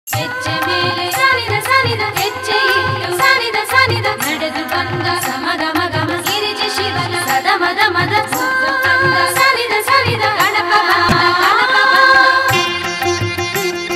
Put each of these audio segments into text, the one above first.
ಹೆಜ್ಜೆ ಮೇಲೆ ಸಾನಿದ ಸಾನಿದ ಹೆಜ್ಜೆ ಇಟ್ಟು ಸಾನಿದ ಸಾನಿದ ನಡೆದು ಬಂದ ಸಮದ ಮಗಮ ಗಿರಿಜ ಶಿವನ ಸದ ಮದ ಮದ ಸುತ್ತ ತಂದ ಸಾನಿದ ಸಾನಿದ ಗಣಪ ಬಂದ ಗಣಪ ಬಂದ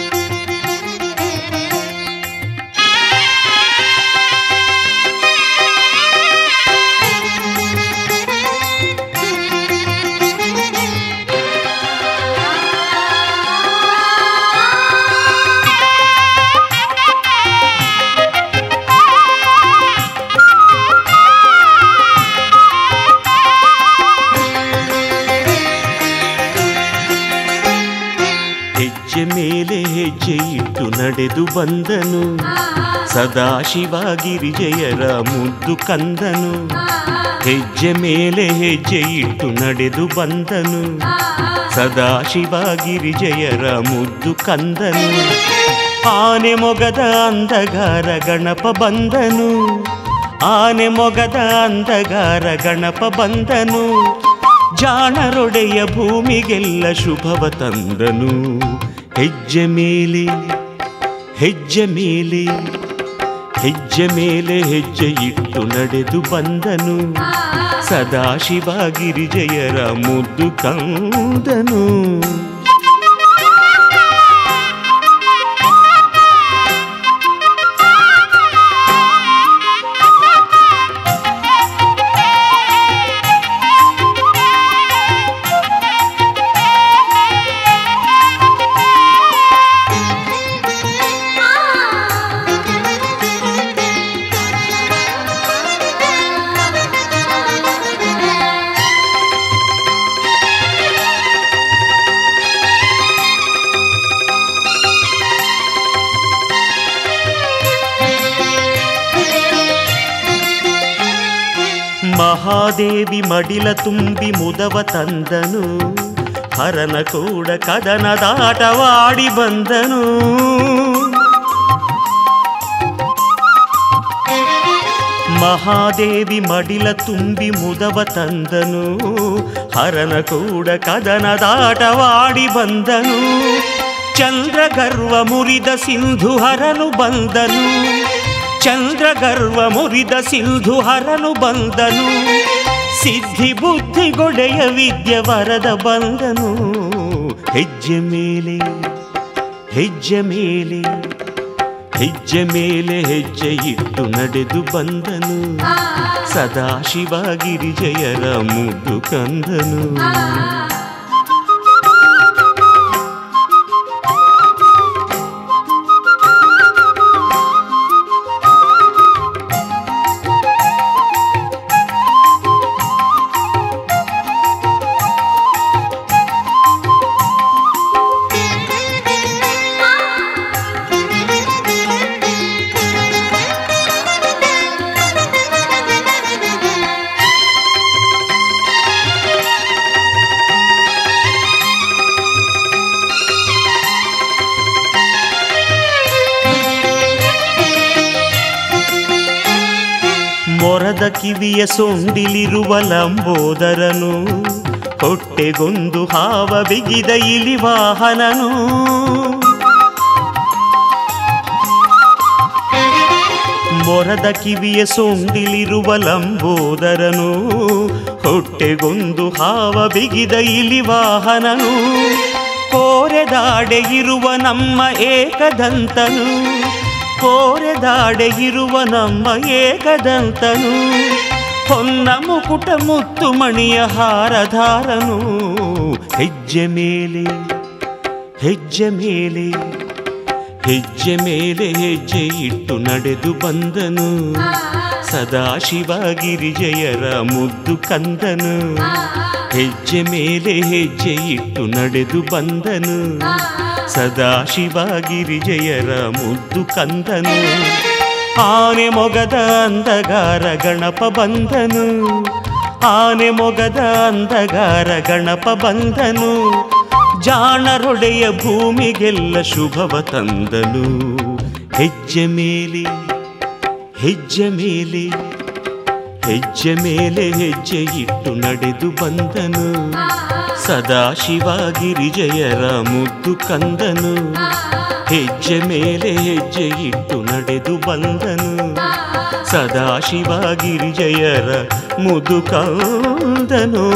ಹೆಜ್ಜೆ ಮೇಲೆ ಹೆಜ್ಜೆ ಇಟ್ಟು ನಡೆದು ಬಂದನು ಸದಾಶಿವ ಗಿರಿಜಯರ ಮುದ್ದು ಕಂದನು ಹೆಜ್ಜೆ ಮೇಲೆ ಹೆಜ್ಜೆ ಇಟ್ಟು ನಡೆದು ಬಂದನು ಸದಾಶಿವ ಗಿರಿಜಯರ ಮುದ್ದು ಕಂದನು ಆನೆ ಮೊಗದ ಅಂದಗಾರ ಗಣಪ ಬಂದನು ಆನೆ ಮೊಗದ ಅಂದಗಾರ ಗಣಪ ಬಂದನು ಜಾಣರೊಡೆಯ ಭೂಮಿಗೆಲ್ಲ ಶುಭವ ತಂದನು ಹೆಜ್ಜೆ ಮೇಲೆ ಹೆಜ್ಜೆ ಮೇಲೆ ಹೆಜ್ಜೆ ಮೇಲೆ ಹೆಜ್ಜೆ ಇಟ್ಟು ನಡೆದು ಬಂದನು ಸದಾಶಿವ ಗಿರಿಜಯರ ಮುದ್ದು ಕಂದನು ಮಹಾದೇವಿ ಮಡಿಲ ತುಂಬಿ ಮುದವ ತಂದನು ಹರನ ಕೂಡ ಕದನದಾಟವಾಡಿ ಬಂದನು ಮಹಾದೇವಿ ಮಡಿಲ ತುಂಬಿ ಮುದವ ತಂದನು ಹರನ ಕೂಡ ಕದನದಾಟವಾಡಿ ಬಂದನು ಚಂದ್ರ ಗರ್ವ ಮುರಿದ ಸಿಂಧು ಹರನು ಬಂದನು ಚಂದ್ರ ಗರ್ವ ಮುರಿದ ಸಿಂಧು ಹರನು ಬಂದನು ಸಿದ್ಧಿ ಬುದ್ಧಿಗೊಡೆಯ ವಿದ್ಯೆ ವರದ ಬಂದನು ಹೆಜ್ಜೆ ಮೇಲೆ ಹೆಜ್ಜೆ ಮೇಲೆ ಹೆಜ್ಜೆ ಮೇಲೆ ಹೆಜ್ಜೆ ಇಟ್ಟು ನಡೆದು ಬಂದನು ಸದಾಶಿವ ಗಿರಿಜಯರ ಮುದ್ದು ಕಂದನು ಮೊರದ ಕಿವಿಯ ಸೊಂಡಿಲಿರುವ ಲಂಬೋದರನು ಹೊಟ್ಟೆಗೊಂದು ಹಾವ ಬಿಗಿದ ಇಲಿ ವಾಹನನು ಮೊರದ ಕಿವಿಯ ಸೊಂಡಿಲಿರುವ ಲಂಬೋದರನು ಹೊಟ್ಟೆಗೊಂದು ಹಾವ ಬಿಗಿದ ಇಲಿ ವಾಹನನು ಕೋರೆದಾಡೆ ಇರುವ ನಮ್ಮ ಏಕದಂತನು ಕೋರೆದಾಡೆ ಇರುವ ನಮ್ಮ ಏಕದಂತನು ಹೊನ್ನ ಮುಕುಟ ಮುತ್ತು ಮಣಿಯ ಹಾರಧಾರನು ಹೆಜ್ಜೆ ಮೇಲೆ ಹೆಜ್ಜೆ ಮೇಲೆ ಹೆಜ್ಜೆ ಮೇಲೆ ಹೆಜ್ಜೆ ಇಟ್ಟು ನಡೆದು ಬಂದನು ಸದಾಶಿವ ಗಿರಿಜಯರ ಮುದ್ದು ಕಂದನು ಹೆಜ್ಜೆ ಮೇಲೆ ಹೆಜ್ಜೆ ಇಟ್ಟು ನಡೆದು ಬಂದನು ಸದಾಶಿವ ಗಿರಿಜಯರ ಮುದ್ದು ಕಂದನು ಆನೆ ಮೊಗದ ಅಂದಗಾರ ಗಣಪ ಬಂದನು ಆನೆ ಮೊಗದ ಅಂದಗಾರ ಗಣಪ ಬಂದನು ಜಾಣರೊಡೆಯ ಭೂಮಿಗೆಲ್ಲ ಶುಭವ ತಂದನು ಹೆಜ್ಜೆ ಮೇಲೆ ಹೆಜ್ಜೆ ಮೇಲೆ ಹೆಜ್ಜೆ ಮೇಲೆ ಹೆಜ್ಜೆ ಇಟ್ಟು ನಡೆದು ಬಂದನು ಸದಾಶಿವ ಗಿರಿಜಯರ ಮುದ್ದು ಕಂದನು ಹೆಜ್ಜೆ ಮೇಲೆ ಹೆಜ್ಜೆ ಇಟ್ಟು ನಡೆದು ಬಂದನು ಸದಾಶಿವ ಗಿರಿಜಯರ ಮುದು ಕಂದನು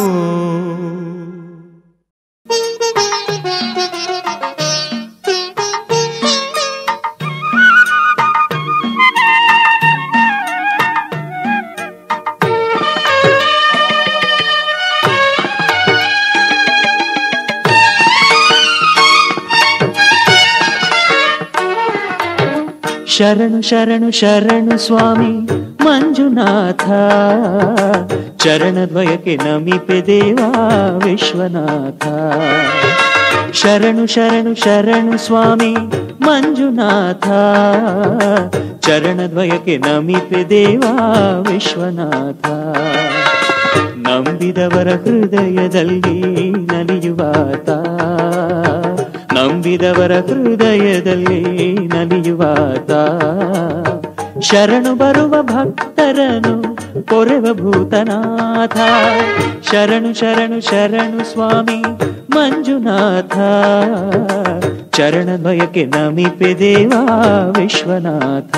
ಶರಣು ಶರಣು ಶರಣು ಸ್ವಾಮಿ ಮಂಜುನಾಥ ಚರಣದ್ವಯಕ್ಕೆ ನಮಿಪೆ ದೇವಾ ವಿಶ್ವನಾಥ ಶರಣು ಶರಣು ಶರಣು ಸ್ವಾಮಿ ಮಂಜುನಾಥ ಚರಣದ್ವಯಕ್ಕೆ ನಮಿಪೆ ದೇವಾ ವಿಶ್ವನಾಥ ನಂಬಿದವರ ಹೃದಯದಲ್ಲಿ ನಲಿಯುವಾತ ನಂಬಿದವರ ಹೃದಯದಲ್ಲಿ ನಲಿಯುವಾತ ಶರಣು ಬರುವ ಭಕ್ತರನು ಕೊರೆವ ಭೂತನಾಥ ಶರಣು ಶರಣು ಶರಣು ಸ್ವಾಮಿ ಮಂಜುನಾಥ ಚರಣದ್ವಯಕ್ಕೆ ನಮಿಪೆ ದೇವಾ ವಿಶ್ವನಾಥ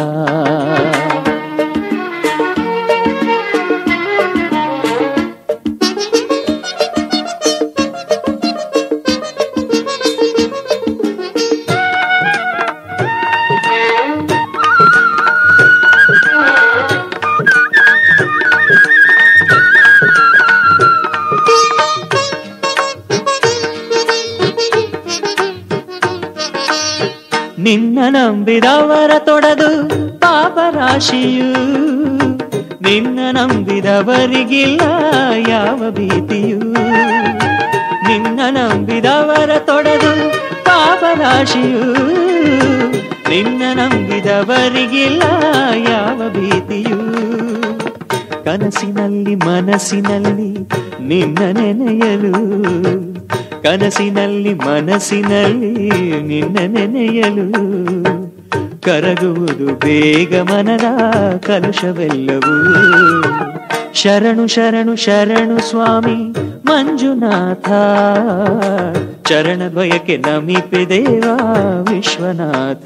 ನಿನ್ನ ನಂಬಿದವರ ತೊಡದು ಪಾಪರಾಶಿಯು ನಿನ್ನ ನಂಬಿದವರಿಗಿಲ್ಲ ಯಾವ ಭೀತಿಯು ನಿನ್ನ ನಂಬಿದವರ ತೊಡದು ಪಾಪರಾಶಿಯು ನಿನ್ನ ನಂಬಿದವರಿಗಿಲ್ಲ ಯಾವ ಭೀತಿಯು ಕನಸಿನಲ್ಲಿ ಮನಸ್ಸಿನಲ್ಲಿ ನಿನ್ನ ನೆನೆಯಲು ಕನಸಿನಲ್ಲಿ ಮನಸ್ಸಿನಲ್ಲಿ ನಿನ್ನ ನೆನೆಯಲು ಕರಗುವುದು ಬೇಗ ಮನದ ಕಲುಷವೆಲ್ಲವೂ ಶರಣು ಶರಣು ಶರಣು ಸ್ವಾಮಿ ಮಂಜುನಾಥ ಚರಣದ್ವಯಕ್ಕೆ ನಮಿಪೆ ದೇವಾ ವಿಶ್ವನಾಥ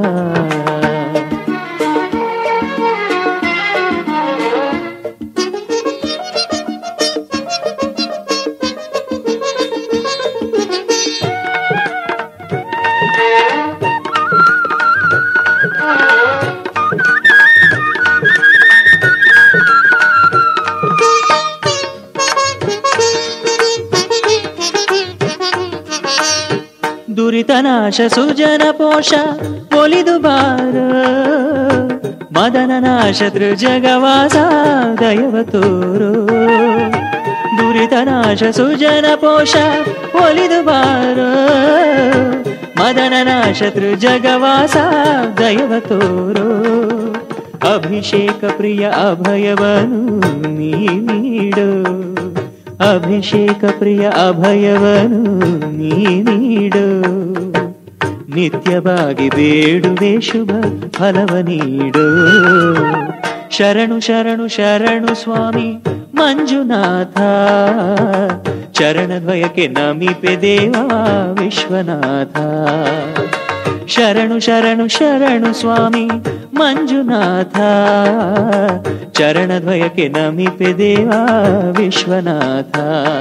ದುರಿತನಾಶ ಸುಜನ ಪೋಷ ಒಲಿದು ಬಾರ ಮದನ ನಾಶ ತ್ರಿಜಗವಾಸ ದಯವ ತೋರು ದುರಿತನಾಶ ಸುಜನ ಪೋಷ ಒಲಿದು ಬಾರ ಮದನ ನಾಶ ತ್ರಿಜಗವಾಸ ದಯವ ತೋರು ಅಭಿಷೇಕ ಪ್ರಿಯ ಅಭಯವನು ನೀ ನೀಡು ಅಭಿಷೇಕ ಪ್ರಿಯ ಅಭಯವನು ನೀ ನೀಡು ನಿತ್ಯವಾಗಿ ಬೇಡುವೆ ಶುಭ ಫಲವ ನೀಡು ಶರಣು ಶರಣು ಶರಣು ಸ್ವಾಮಿ ಮಂಜುನಾಥ ಚರಣದ್ವಯಕ್ಕೆ ನಮಿಪೆ ದೇವಾ ವಿಶ್ವನಾಥ ಶರಣು ಶರಣು ಶರಣು ಸ್ವಾಮಿ ಮಂಜುನಾಥ ಚರಣದ್ವಯಕ್ಕೆ ನಮಿಪೆ ದೇವಾ ವಿಶ್ವನಾಥ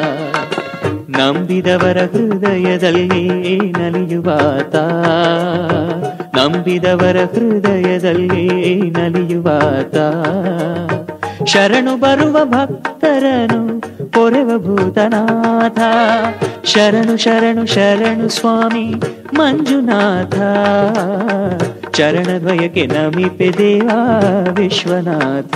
ನಂಬಿದವರ ಹೃದಯದಲ್ಲಿ ನಲಿಯುವಾತ ನಂಬಿದವರ ಹೃದಯದಲ್ಲಿ ನಲಿಯುವಾತ ಶರಣು ಬರುವ ಭಕ್ತರನು ಪೊರೆವ ಭೂತನಾಥ ಶರಣು ಶರಣು ಶರಣು ಸ್ವಾಮಿ ಮಂಜುನಾಥ ಚರಣದ್ವಯಕ್ಕೆ ನಮಿಪೆ ದೇವಾ ವಿಶ್ವನಾಥ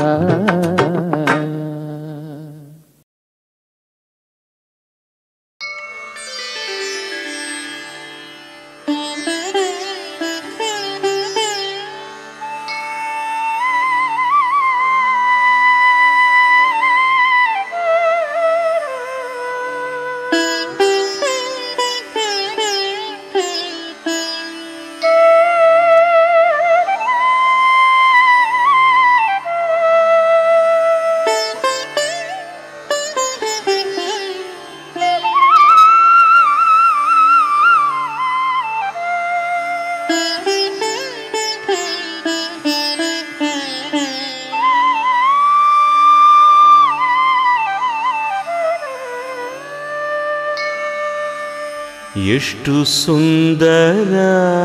ಎಷ್ಟು ಸುಂದರ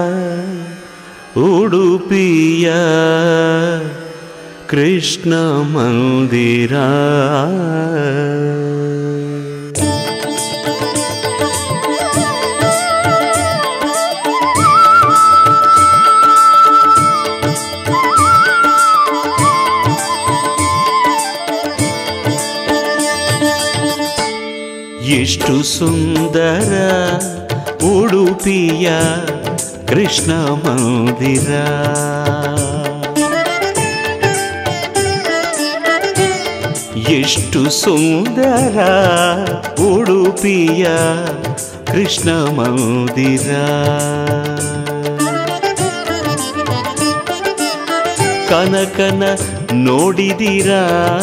ಉಡುಪಿಯ ಕೃಷ್ಣ ಮಂದಿರ ಎಷ್ಟು ಸುಂದರ ಉಡುಪಿಯ ಕೃಷ್ಣ ಮಂದಿರ ಎಷ್ಟು ಸುಂದರ ಉಡುಪಿಯ ಕೃಷ್ಣ ಮಂದಿರ ಕನಕನ ನೋಡಿದಿರಾ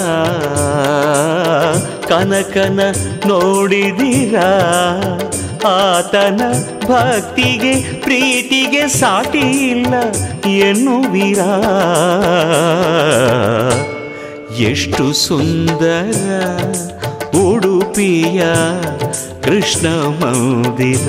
ಕನಕನ ನೋಡಿದಿರಾ ಆತನ ಭಕ್ತಿಗೆ ಪ್ರೀತಿಗೆ ಸಾಟಿ ಇಲ್ಲ ಎನ್ನುವಿರಾ ಎಷ್ಟು ಸುಂದರ ಉಡುಪಿಯ ಕೃಷ್ಣ ಮಂದಿರ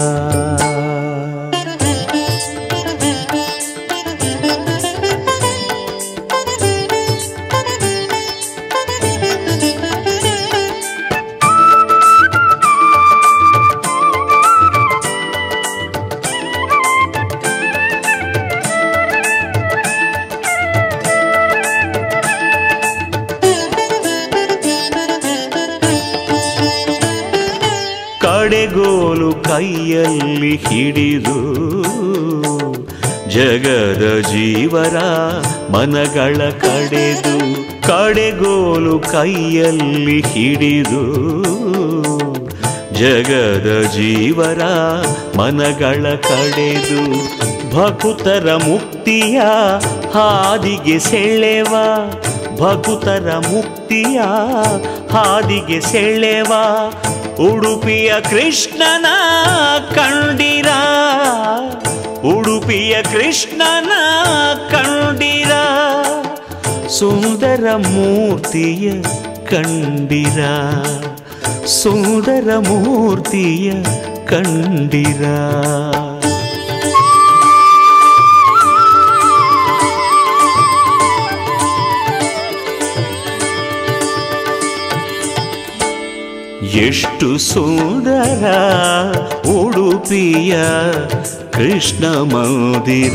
ಕಡೆಗೋಲು ಕೈಯಲ್ಲಿ ಹಿಡಿದು ಜಗದ ಜೀವರ ಮನಗಳ ಕಡೆದು ಕಡೆಗೋಲು ಕೈಯಲ್ಲಿ ಹಿಡಿದು ಜಗದ ಜೀವರ ಮನಗಳ ಕಡೆದು ಭಕುತರ ಮುಕ್ತಿಯ ಹಾದಿಗೆ ಸೆಳೆವ ಭಕುತರ ಮುಕ್ತಿಯ ಹಾದಿಗೆ ಸೆಳೆವ ಉಡುಪಿಯ ಕೃಷ್ಣನ ಕಂಡಿರ ಉಡುಪಿಯ ಕೃಷ್ಣನ ಕಂಡಿರ ಸುಂದರ ಮೂರ್ತಿಯ ಕಂಡಿರ ಸುಂದರ ಮೂರ್ತಿಯ ಕಂಡಿರ ಎಷ್ಟು ಸುಂದರ ಉಡುಪಿಯ ಕೃಷ್ಣ ಮಂದಿರ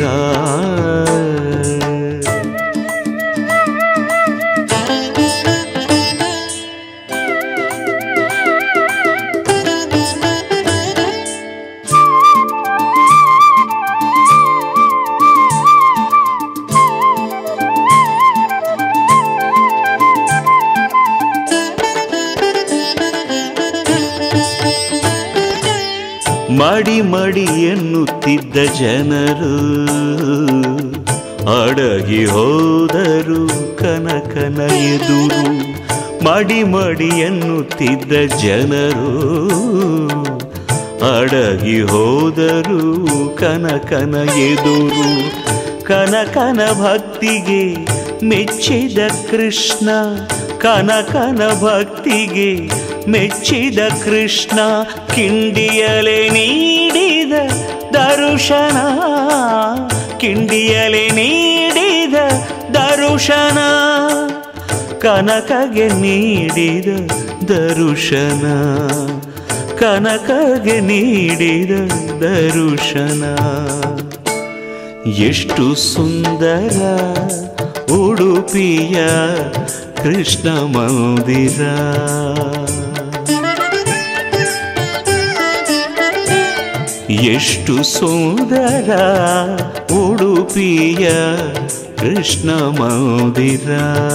ಮಡಿ ಮಡಿ ಎನ್ನುತ್ತಿದ್ದ ಜನರು ಅಡಗಿ ಹೋದರು ಕನಕನ ಎದುರು ಮಡಿ ಮಡಿ ಎನ್ನುತ್ತಿದ್ದ ಜನರು ಅಡಗಿ ಹೋದರು ಕನಕನ ಎದುರು ಕನಕನ ಭಕ್ತಿಗೆ ಮೆಚ್ಚಿದ ಕೃಷ್ಣ ಕನಕನ ಭಕ್ತಿಗೆ ಮೆಚ್ಚಿದ ಕೃಷ್ಣ ಕಿಂಡಿಯಲೆ ನೀಡಿದ ದರುಶನ ಕಿಂಡಿಯಲೆ ನೀಡಿದ ದರುಶನ ಕನಕಗೆ ನೀಡಿದ ದರುಶನ ಕನಕಗೆ ನೀಡಿದ ದರುಶನ ಎಷ್ಟು ಸುಂದರ ಉಡುಪಿಯ ಕೃಷ್ಣ ಮಂದಿರ ಎಷ್ಟು ಸುಂದರ ಉಡುಪಿಯ ಕೃಷ್ಣ ಮಂದಿರ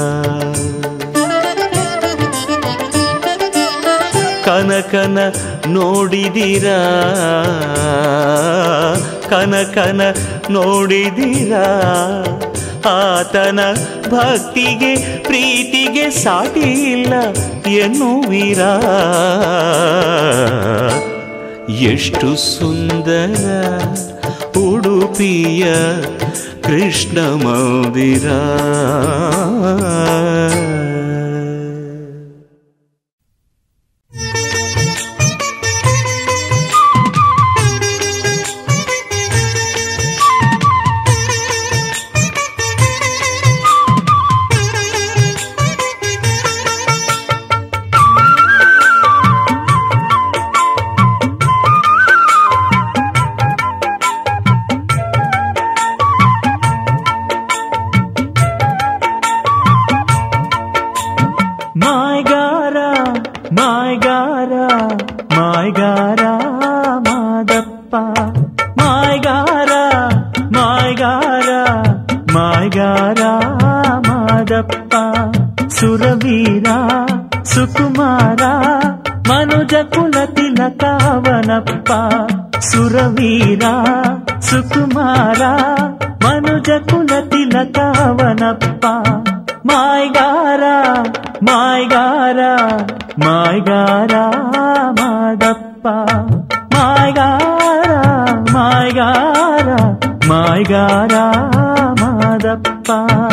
ಕನಕನ ನೋಡಿದಿರಾ ಕನಕನ ನೋಡಿದಿರಾ ಆತನ ಭಕ್ತಿಗೆ ಪ್ರೀತಿಗೆ ಸಾಟಿ ಇಲ್ಲ ಎನ್ನುವಿರಾ ಎಷ್ಟು ಸುಂದರ ಉಡುಪಿಯ ಕೃಷ್ಣ ಮಂದಿರ ಮಾಯ್ಗಾರ ಮಾಯ್ಗಾರ ಮಾದಪ್ಪ ಸುರವೀರ ಸುಕುಮಾರ ಮನುಜ ಕುಲ ತಿಲಕಾವನಪ್ಪ ಸುರವೀರ ಸುಕುಮಾರ ಮನುಜ ಕುಲ ತಿಲಕಾವನಪ್ಪ ಮಾಯ್ಗಾರ ಮಾಯ್ಗಾರ ಮಾಯ್ಗಾರ ಮಾದಪ್ಪ ಮಾಯ್ಗಾರ ಮಾಯ್ಗಾರ ಮಾಯ್ಗಾರ ಮಾದಪ್ಪ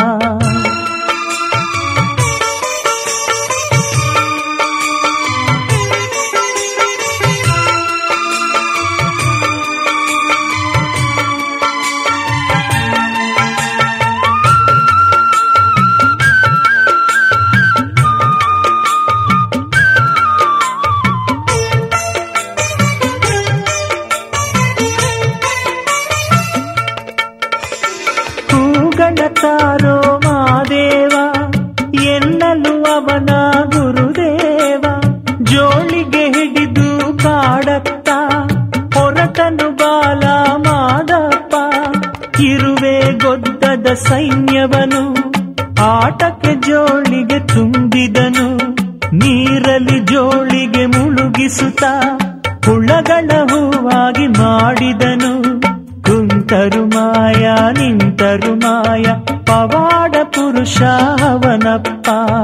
ಹೂಗಳ ತಾರೋ ಮಾದೇವ ಎನ್ನಲು ಅವನ ಗುರುದೇವ ಜೋಳಿಗೆ ಹಿಡಿದು ಕಾಡತ್ತ ಹೊರಟನು ಬಾಲ ಮಾದಪ್ಪ ಇರುವೆ ಗೊದ್ದದ ಸೈನ್ಯವನು ಆಟಕ್ಕೆ ಜೋಳಿಗೆ ತುಂಬಿದನು ನೀರಲಿ ಜೋಳಿಗೆ ಮುಳುಗಿಸುತ್ತ ಹುಳಗಳ ಹೂವಾಗಿ ಮಾಡಿದನು ಕುಂತರು ಮಾಯ ನಿಂತರು ಮಾಯ ಪವಾಡ ಪುರುಷ ಅವನಪ್ಪ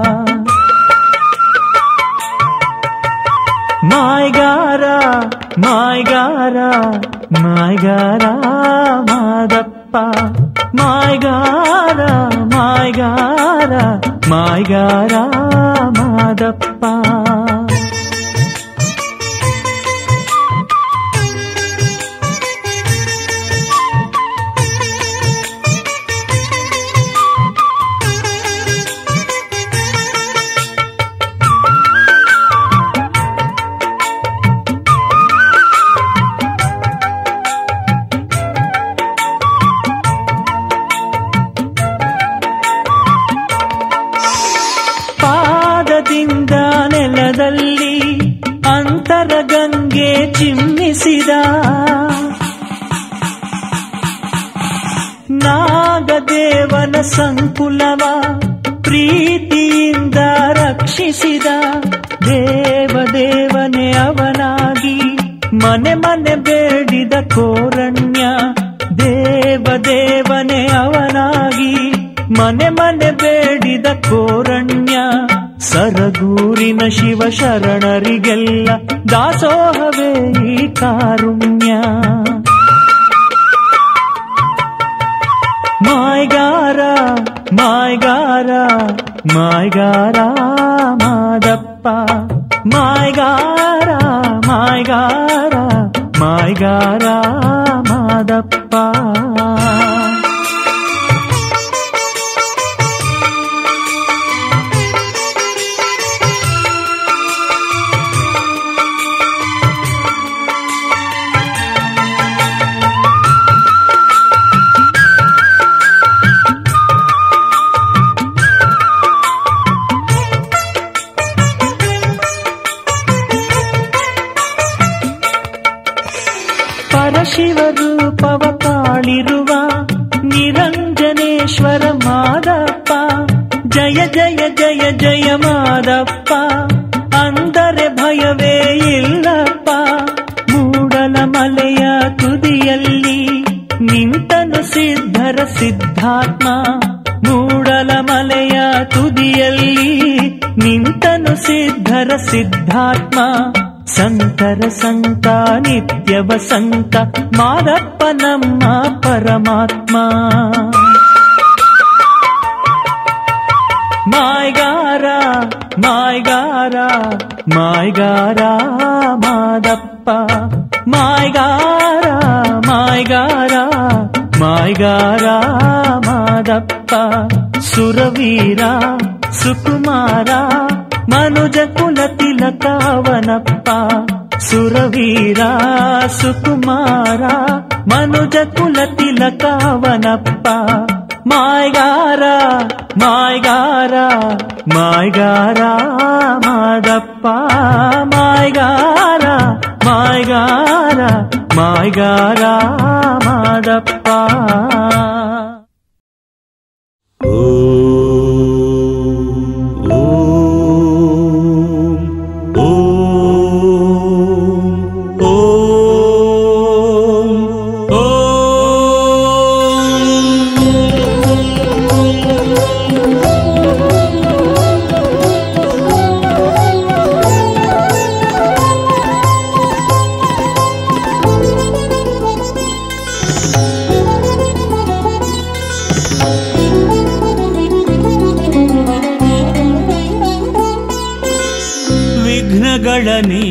ಮಾಯ್ಗಾರ ಮಾಯ್ಗಾರ ಮಾಯ್ಗಾರ ಮಾದಪ್ಪ ಮಾಯ್ಗಾರ ಮಾಯ್ಗಾರ ಮಾಯ್ಗಾರ ಮಾದಪ್ಪ ಪಾದದಿಂದ ನೆಲದಲ್ಲಿ ಅಂತರ ಗಂಗೆ ಚಿಮ್ಮಿಸಿದ ನಾಗದೇವನ ಸಂಕುಲವ ಪ್ರೀತಿಯಿಂದ ರಕ್ಷಿಸಿದ ದೇವದೇವನೇ ಅವನಾಗಿ ಮನೆ ಮನೆ ಬೇಡಿದ ಕೋರಣ್ಯ ದೇವದೇವನೇ ಅವನಾಗಿ ಮನೆ ಮನೆ ಬೇಡಿದ ಕೋರಣ್ಯ ಸರಗೂರಿನ ಶಿವ ಶರಣರಿಗೆಲ್ಲ ದಾಸೋಹವೇ ಈ ಕಾರುಣ್ಯ ಮಾಯ್ಗಾರ ಮಾಯ್ಗಾರ ಮಾಯ್ಗಾರ ಮಾದಪ್ಪ ಮಾಯ್ಗಾರ ಮಾಯ್ಗಾರ ಮಾಯ್ಗಾರ ಮಾದಪ್ಪ ಪರಶಿವ ರೂಪವ ತಾಳಿರುವ ನಿರಂಜನೇಶ್ವರ ಮಾದಪ್ಪ ಜಯ ಜಯ ಜಯ ಜಯ ಮಾದಪ್ಪ ಅಂದರೆ ಭಯವೇ ಇಲ್ಲಪ್ಪ ಮೂಡಲ ಮಲೆಯ ತುದಿಯಲ್ಲಿ ನಿಂತನು ಸಿದ್ಧರ ಸಿದ್ಧಾತ್ಮ ಮೂಡಲ ಮಲೆಯ ತುದಿಯಲ್ಲಿ ನಿಂತನು ಸಿದ್ಧರ ಸಿದ್ಧಾತ್ಮ ಸಂತರ ಸಂತ ನಿತ್ಯವ ಸಂತ ಮಾದಪ್ಪ ನಮ್ಮ ಪರಮಾತ್ಮ ಮಾಯ್ಗಾರ ಮಾಯ್ಗಾರ ಮಾಯ್ಗಾರ ಮಾದಪ್ಪ ಮಾಯ್ಗಾರ ಮಾಯ್ಗಾರ ಮಾಯ್ಗಾರ ಮಾದಪ್ಪ ಸುರವೀರ ಸುಕುಮಾರ ಮನುಜ ಕುಲ ತಿಲಕಾವನಪ್ಪ ಸುರವೀರ ಸುಕುಮಾರ ಮನುಜ ಕುಲ ತಿಲಕಾವನಪ್ಪ ಮಾಯ್ಗಾರ ಮಾಯ್ಗಾರ ಮಾಯ್ಗಾರ ಮಾದಪ್ಪ ಮಾಯ್ಗಾರ ಮಾಯ್ಗಾರ ಮಾಯ್ಗಾರ ಮಾದಪ್ಪ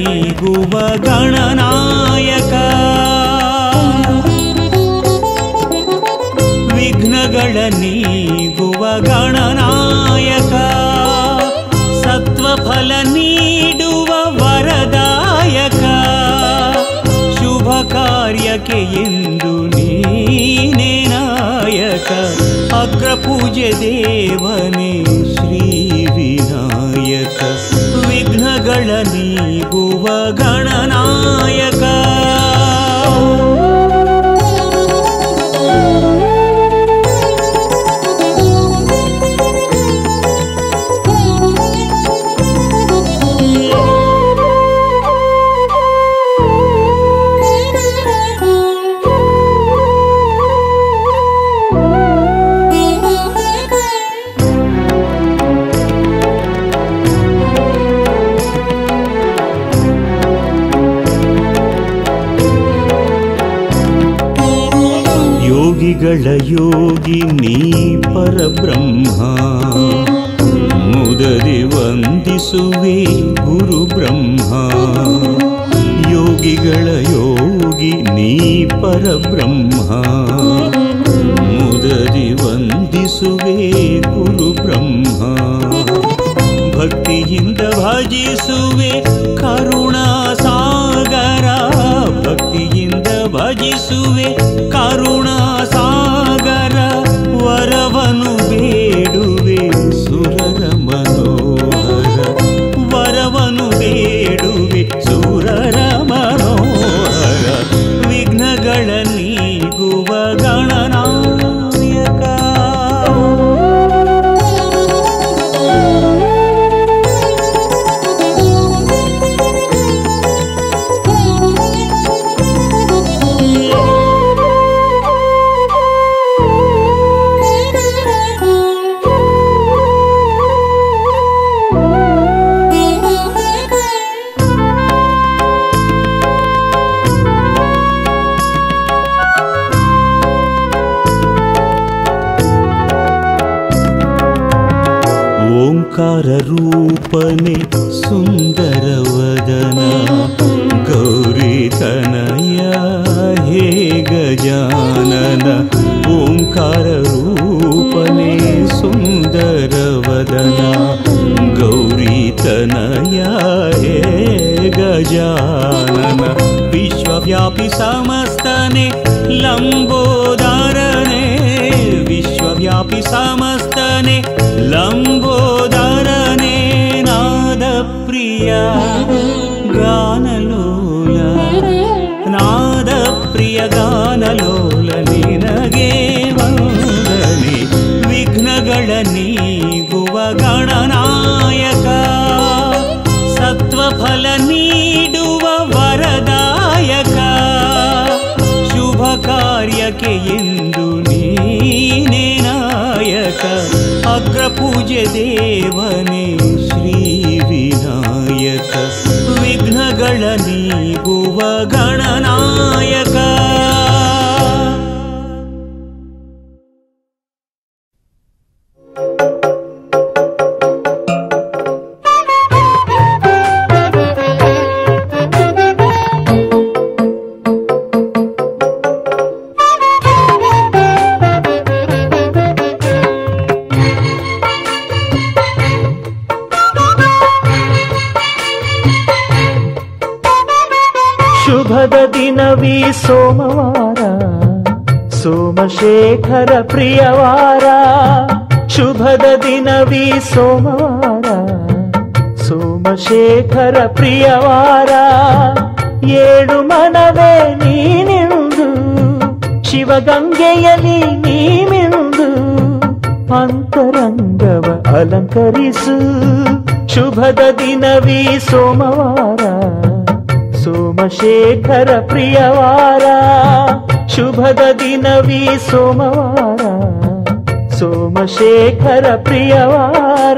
ನೀಗುವ ಗಣನಾಯಕ ವಿಘ್ನಗಳ ನೀಗುವ ಗಣನಾಯಕ ಸತ್ವಫಲ ನೀಡುವ ವರದಾಯಕ ಶುಭ ಕಾರ್ಯಕ್ಕೆ ಎಂದು ನೀನೇ ನಾಯಕ ಅಗ್ರಪೂಜೆ ದೇವನೇ ಶ್ರೀ ವಿನಾಯಕ ವಿಘ್ನಗಳ ನೀಗುವ ಗಣನಾಯಕ ಯೋಗಿಗಳ ಯೋಗಿ ನೀ ಪರಬ್ರಹ್ಮ ಮುದರಿ ವಂದಿಸುವೆ ಗುರು ಬ್ರಹ್ಮ ಯೋಗಿಗಳ ಯೋಗಿ ನೀ ಪರಬ್ರಹ್ಮ ಮುದರಿ ವಂದಿಸುವೆ ಗುರು ಬ್ರಹ್ಮ ಭಕ್ತಿಯಿಂದ ಭಜಿಸುವೆ ಕರುಣಾ ಸಾಗರ ಭಕ್ತಿಯಿಂದ ಭಜಿಸುವೆ ಕರುಣಾ ಸಾಗರ ವರವನು ಬೇಡುವೆ ಸುರರ ಮನೋಹರ ವರವನು ಬೇಡುವೆ ಸುರರ ಮನೋಹರ ವಿಘ್ನಗಳ ನೀಗುವ ಗಣನಾಯಕ ಓಂಕಾರ ರೂಪನೆ ಸುಂದರ ವದನ ಗೌರಿ ತನಯ ಹೇ ಗಜಾನನ ಓಂಕಾರ ರೂಪನೆ ಸುಂದರ ವದನ ಗೌರಿ ತನಯ ಹೇ ಗಜಾನನ ವಿಶ್ವವ್ಯಾಪಿ ಸಮಸ್ತನೆ ಲಂಬೋದಾರನೆ ವಿಶ್ವವ್ಯಾಪಿ ಸಮಸ್ತನೆ ಲಂಬೋದರನೆ ನಾದ ಪ್ರಿಯ ಗಾನಲೋಲ ನಾದ ಪ್ರಿಯ ಗಾನಲೋಲ ನಿನಗೆ ವಂದನೆ ವಿಘ್ನಗಳ ನೀಗುವ ಗಣನಾಯಕ ಸತ್ವಫಲ ನೀಡುವ ವರದಾಯಕ ಶುಭ ಕಾರ್ಯಕ್ಕೆ ಎಂದು ನೀನೇ ನಾಯಕ ಅಗ್ರಪೂಜೆ ದೇವನೇ ಶ್ರೀ ವಿನಾಯಕ ವಿಘ್ನಗಳ ನೀಗುವ ಗಣನಾಯಕ ಶುಭದ ದಿನವೀ ಸೋಮವಾರ ಸೋಮಶೇಖರ ಪ್ರಿಯವಾರ ಶುಭದ ದಿನವೀ ಸೋಮವಾರ ಸೋಮಶೇಖರ ಪ್ರಿಯವಾರ ಏಳು ಮನವೇ ನೀನಿಂದು ಶಿವಗಂಗೆಯಲ್ಲಿ ನೀ ಮಿಂದು ಅಂತರಂಗವ ಅಲಂಕರಿಸು ಶುಭದ ದಿನವೀ ಸೋಮವಾರ ಸೋಮಶೇಖರ ಪ್ರಿಯವಾರ ಶುಭದ ದಿನವೀ ಸೋಮವಾರ ಸೋಮಶೇಖರ ಪ್ರಿಯವಾರ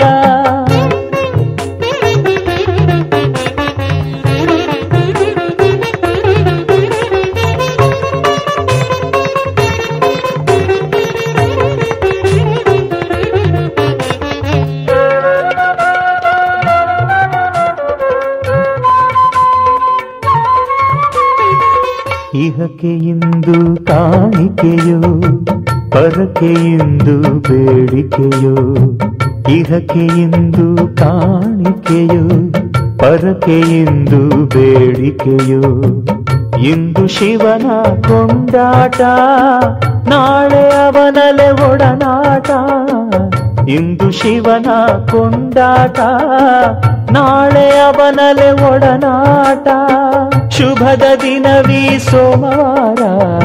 ಇಹಕ್ಕೆ ಇಂದು ಕಾಣಿಕೆಯೋ ಪರಕ್ಕೆ ಇಂದು ಬೇಡಿಕೆಯೋ ಇಹಕ್ಕೆ ಇಂದು ಕಾಣಿಕೆಯೋ ಪರಕ್ಕೆ ಇಂದು ಬೇಡಿಕೆಯೋ ಇಂದು ಶಿವನ ಕೊಂಡಾಟ ನಾಳೆ ಅವನಲೆ ಒಡನಾಟ ಇಂದು ಶಿವನ ಕೊಂಡಾಟ ನಾಳೆ ಅವನಲೆ ಒಡನಾಟ ಶುಭದ ದಿನವೀ ಸೋಮವಾರ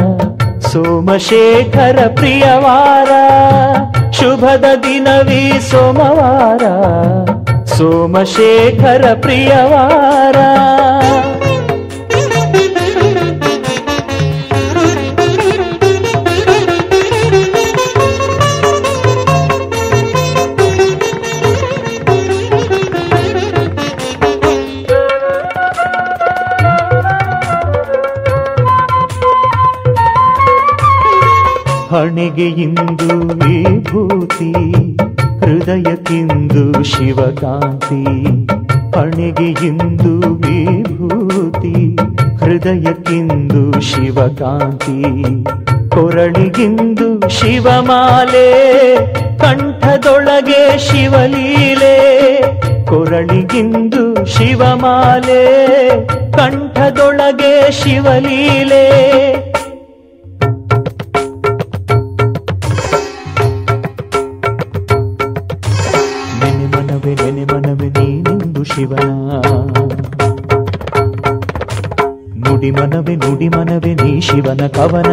ಸೋಮಶೇಖರ ಪ್ರಿಯವಾರ ಶುಭದ ದಿನವೀ ಸೋಮವಾರ ಸೋಮಶೇಖರ ಪ್ರಿಯವಾರ ಹಣೆಗೆ ಇಂದು ವಿಭೂತಿ ಹೃದಯಕ್ಕಿಂದು ಶಿವಕಾಂತಿ ಹಣೆಗೆ ಇಂದು ವಿಭೂತಿ ಹೃದಯಕ್ಕಿಂದು ಶಿವಕಾಂತಿ ಕೊರಳಿಗಿಂದು ಶಿವಮಾಲೆ ಕಂಠದೊಳಗೆ ಶಿವಲೀಲೆ ಕೊರಳಿಗಿಂದು ಶಿವಮಾಲೆ ಕಂಠದೊಳಗೆ ಶಿವಲೀಲೆ ನೆನೆ ಮನವೇ ನೆನೆ ಮನವೇ ನೀನೆಂದು ಶಿವನ ನುಡಿ ಮನವೇ ನುಡಿ ಮನವೇ ನೀ ಶಿವನ ಕವನ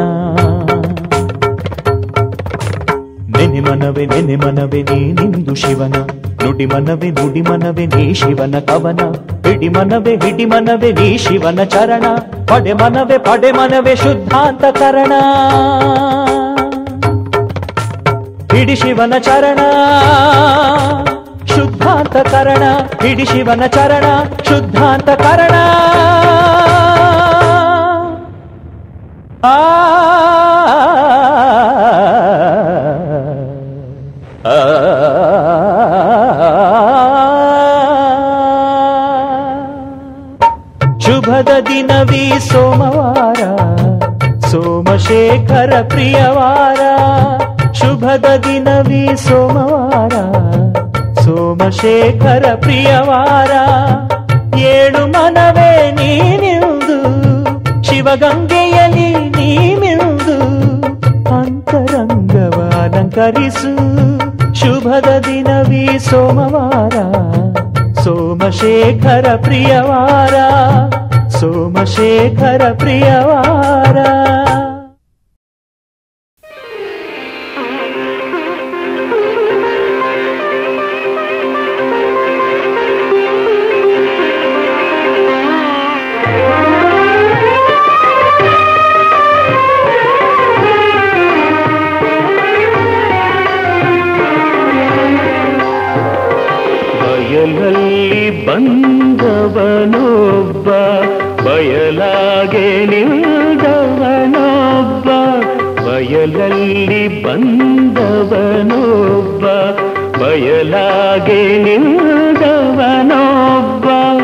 ನೆನೆ ಮನವೇ ನೆನೆ ಮನವೇ ನೀನೆಂದು ಶಿವನ ನುಡಿ ಮನವೇ ನುಡಿ ಮನವೇ ನೀ ಶಿವನ ಕವನ ಹಿಡಿ ಮನವೇ ಹಿಡಿ ಮನವೇ ನೀ ಶಿವನ ಚರಣ ಪಡೆ ಮನವೇ ಪಡೆ ಮನವೇ ಶುದ್ಧಾಂತ ಕರಣ ಹಿಡಿ ಶಿವನ ಚರಣ ಶುದ್ಧಾಂತ ಕರಣ ಹಿಡಿ ಶಿವನ ಚರಣ ಶುದ್ಧಾಂತ ಕರಣ ಆ ಶುಭದ ದಿನವೀ ಸೋಮವಾರ ಸೋಮಶೇಖರ ಪ್ರಿಯವಾರ ಶುಭದ ದಿನವೀ ಸೋಮವಾರ ಸೋಮಶೇಖರ ಪ್ರಿಯವಾರ ಏಳು ಮನವೇ ನೀನಿಂದು ಶಿವಗಂಗೆಯಲ್ಲಿ ನೀ ಮಿಂದು ಅಂತರಂಗವ ಅಲಂಕರಿಸು ಶುಭದ ದಿನವೀ ಸೋಮವಾರ ಸೋಮಶೇಖರ ಪ್ರಿಯವಾರ ಸೋಮಶೇಖರ ಪ್ರಿಯವಾರ ಬಯಲಲ್ಲಿ ಬಂದವನೊಬ್ಬ ಬಯಲಾಗೆ ನಿಲ್ದವನೊಬ್ಬ ಬಯಲಲ್ಲಿ ಬಂದವನೊಬ್ಬ ಬಯಲಾಗೆ ನಿಲ್ದವನೊಬ್ಬ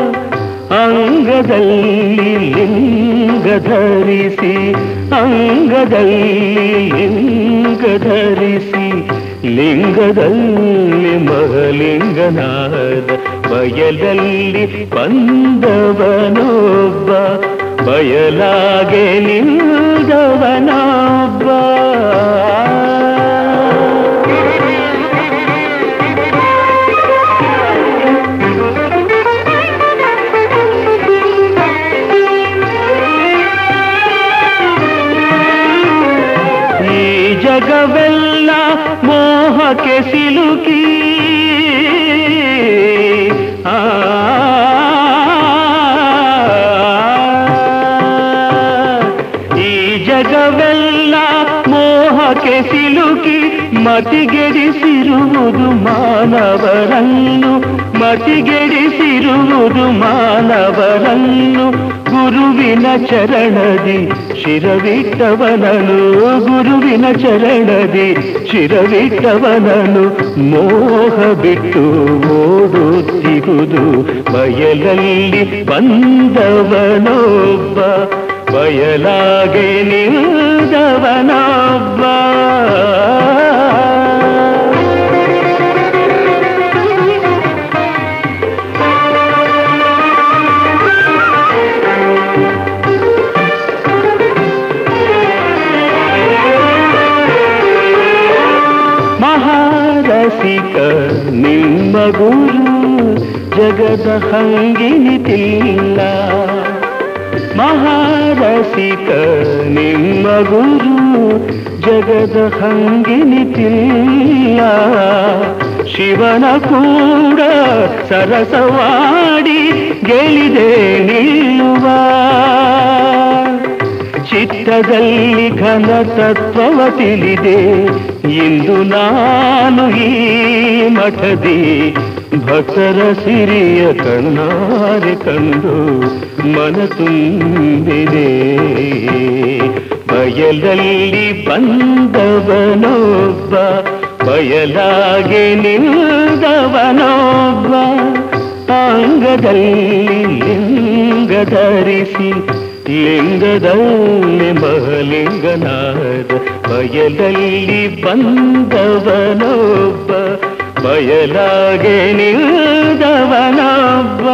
ಅಂಗದಲ್ಲಿ ಲಿಂಗ ಧರಿಸಿ ಅಂಗದಲ್ಲಿ ಲಿಂಗ ಧರಿಸಿ ಲಿಂಗದಲ್ಲಿ ಮಹಲಿಂಗನಾದ ಬಯಲಲ್ಲಿ ಬಂದವನೊಬ್ಬ ಬಯಲಾಗೆ ನಿಲ್ದವನೊಬ್ಬ ಈ ಜಗವೆಲ್ಲ ಮೋಹಕ್ಕೆ ಸಿಲುಕಿ ಆ ಈ ಜಗವೆಲ್ಲ ಮೋಹಕ್ಕೆ ಸಿಲುಕಿ ಮತಿಗೆಡಿಸಿರುವುದು ಮಾನವರನ್ನು ಮತಿಗೆಡಿಸಿರುವುದು ಮಾನವರನ್ನು ಗುರುವಿನ ಚರಣದಿ ಶಿರವಿಟ್ಟವನನು ಗುರುವಿನ ಚರಣದಿ ಶಿರವಿಟ್ಟವನನು ಮೋಹ ಬಿಟ್ಟು ಓಡುತ್ತಿಗುದು ಬಯಲಲ್ಲಿ ಬಂದವನೊಬ್ಬ ಬಯಲಾಗೆ ನಿಲ್ದವನೊಬ್ಬ ಮಹಾರಸಿಕ ನಿಮ್ಮ ಗುರು ಜಗದ ಹಂಗಿನಿತಿಲ್ಲ ಮಹಾರಸಿಕ ನಿಮ್ಮ ಗುರು ಜಗದ ಹಂಗಿನಿತಿಲ್ಲ ಶಿವನ ಕೂಡ ಸರಸವಾಡಿ ಗೆಳಿದೆ ನಿಲ್ಲುವ ಚಿತ್ತದಲ್ಲಿ ಘನ ತತ್ವವ ತಿಳಿದೆ ಇಂದು ನಾನು ಈ ಮಠದಿ ಭಕ್ತರ ಸಿರಿಯ ಕಣ್ಣಾರೆ ಕಂಡು ಮನ ತುಂಬಿದೆ ಬಯಲಲ್ಲಿ ಬಂದವನೊಬ್ಬ ಬಯಲಾಗೆ ನಿಲ್ದವನೊಬ್ಬ ಅಂಗದಲ್ಲಿ ಲಿಂಗ ಧರಿಸಿ ಲಿಂಗದಲ್ಲಿ ಮಹಲಿಂಗನಾದ ಬಯಲಲ್ಲಿ ಬಂದವನೊಬ್ಬ ಬಯಲಾಗೆ ನಿಲ್ದವನೊಬ್ಬ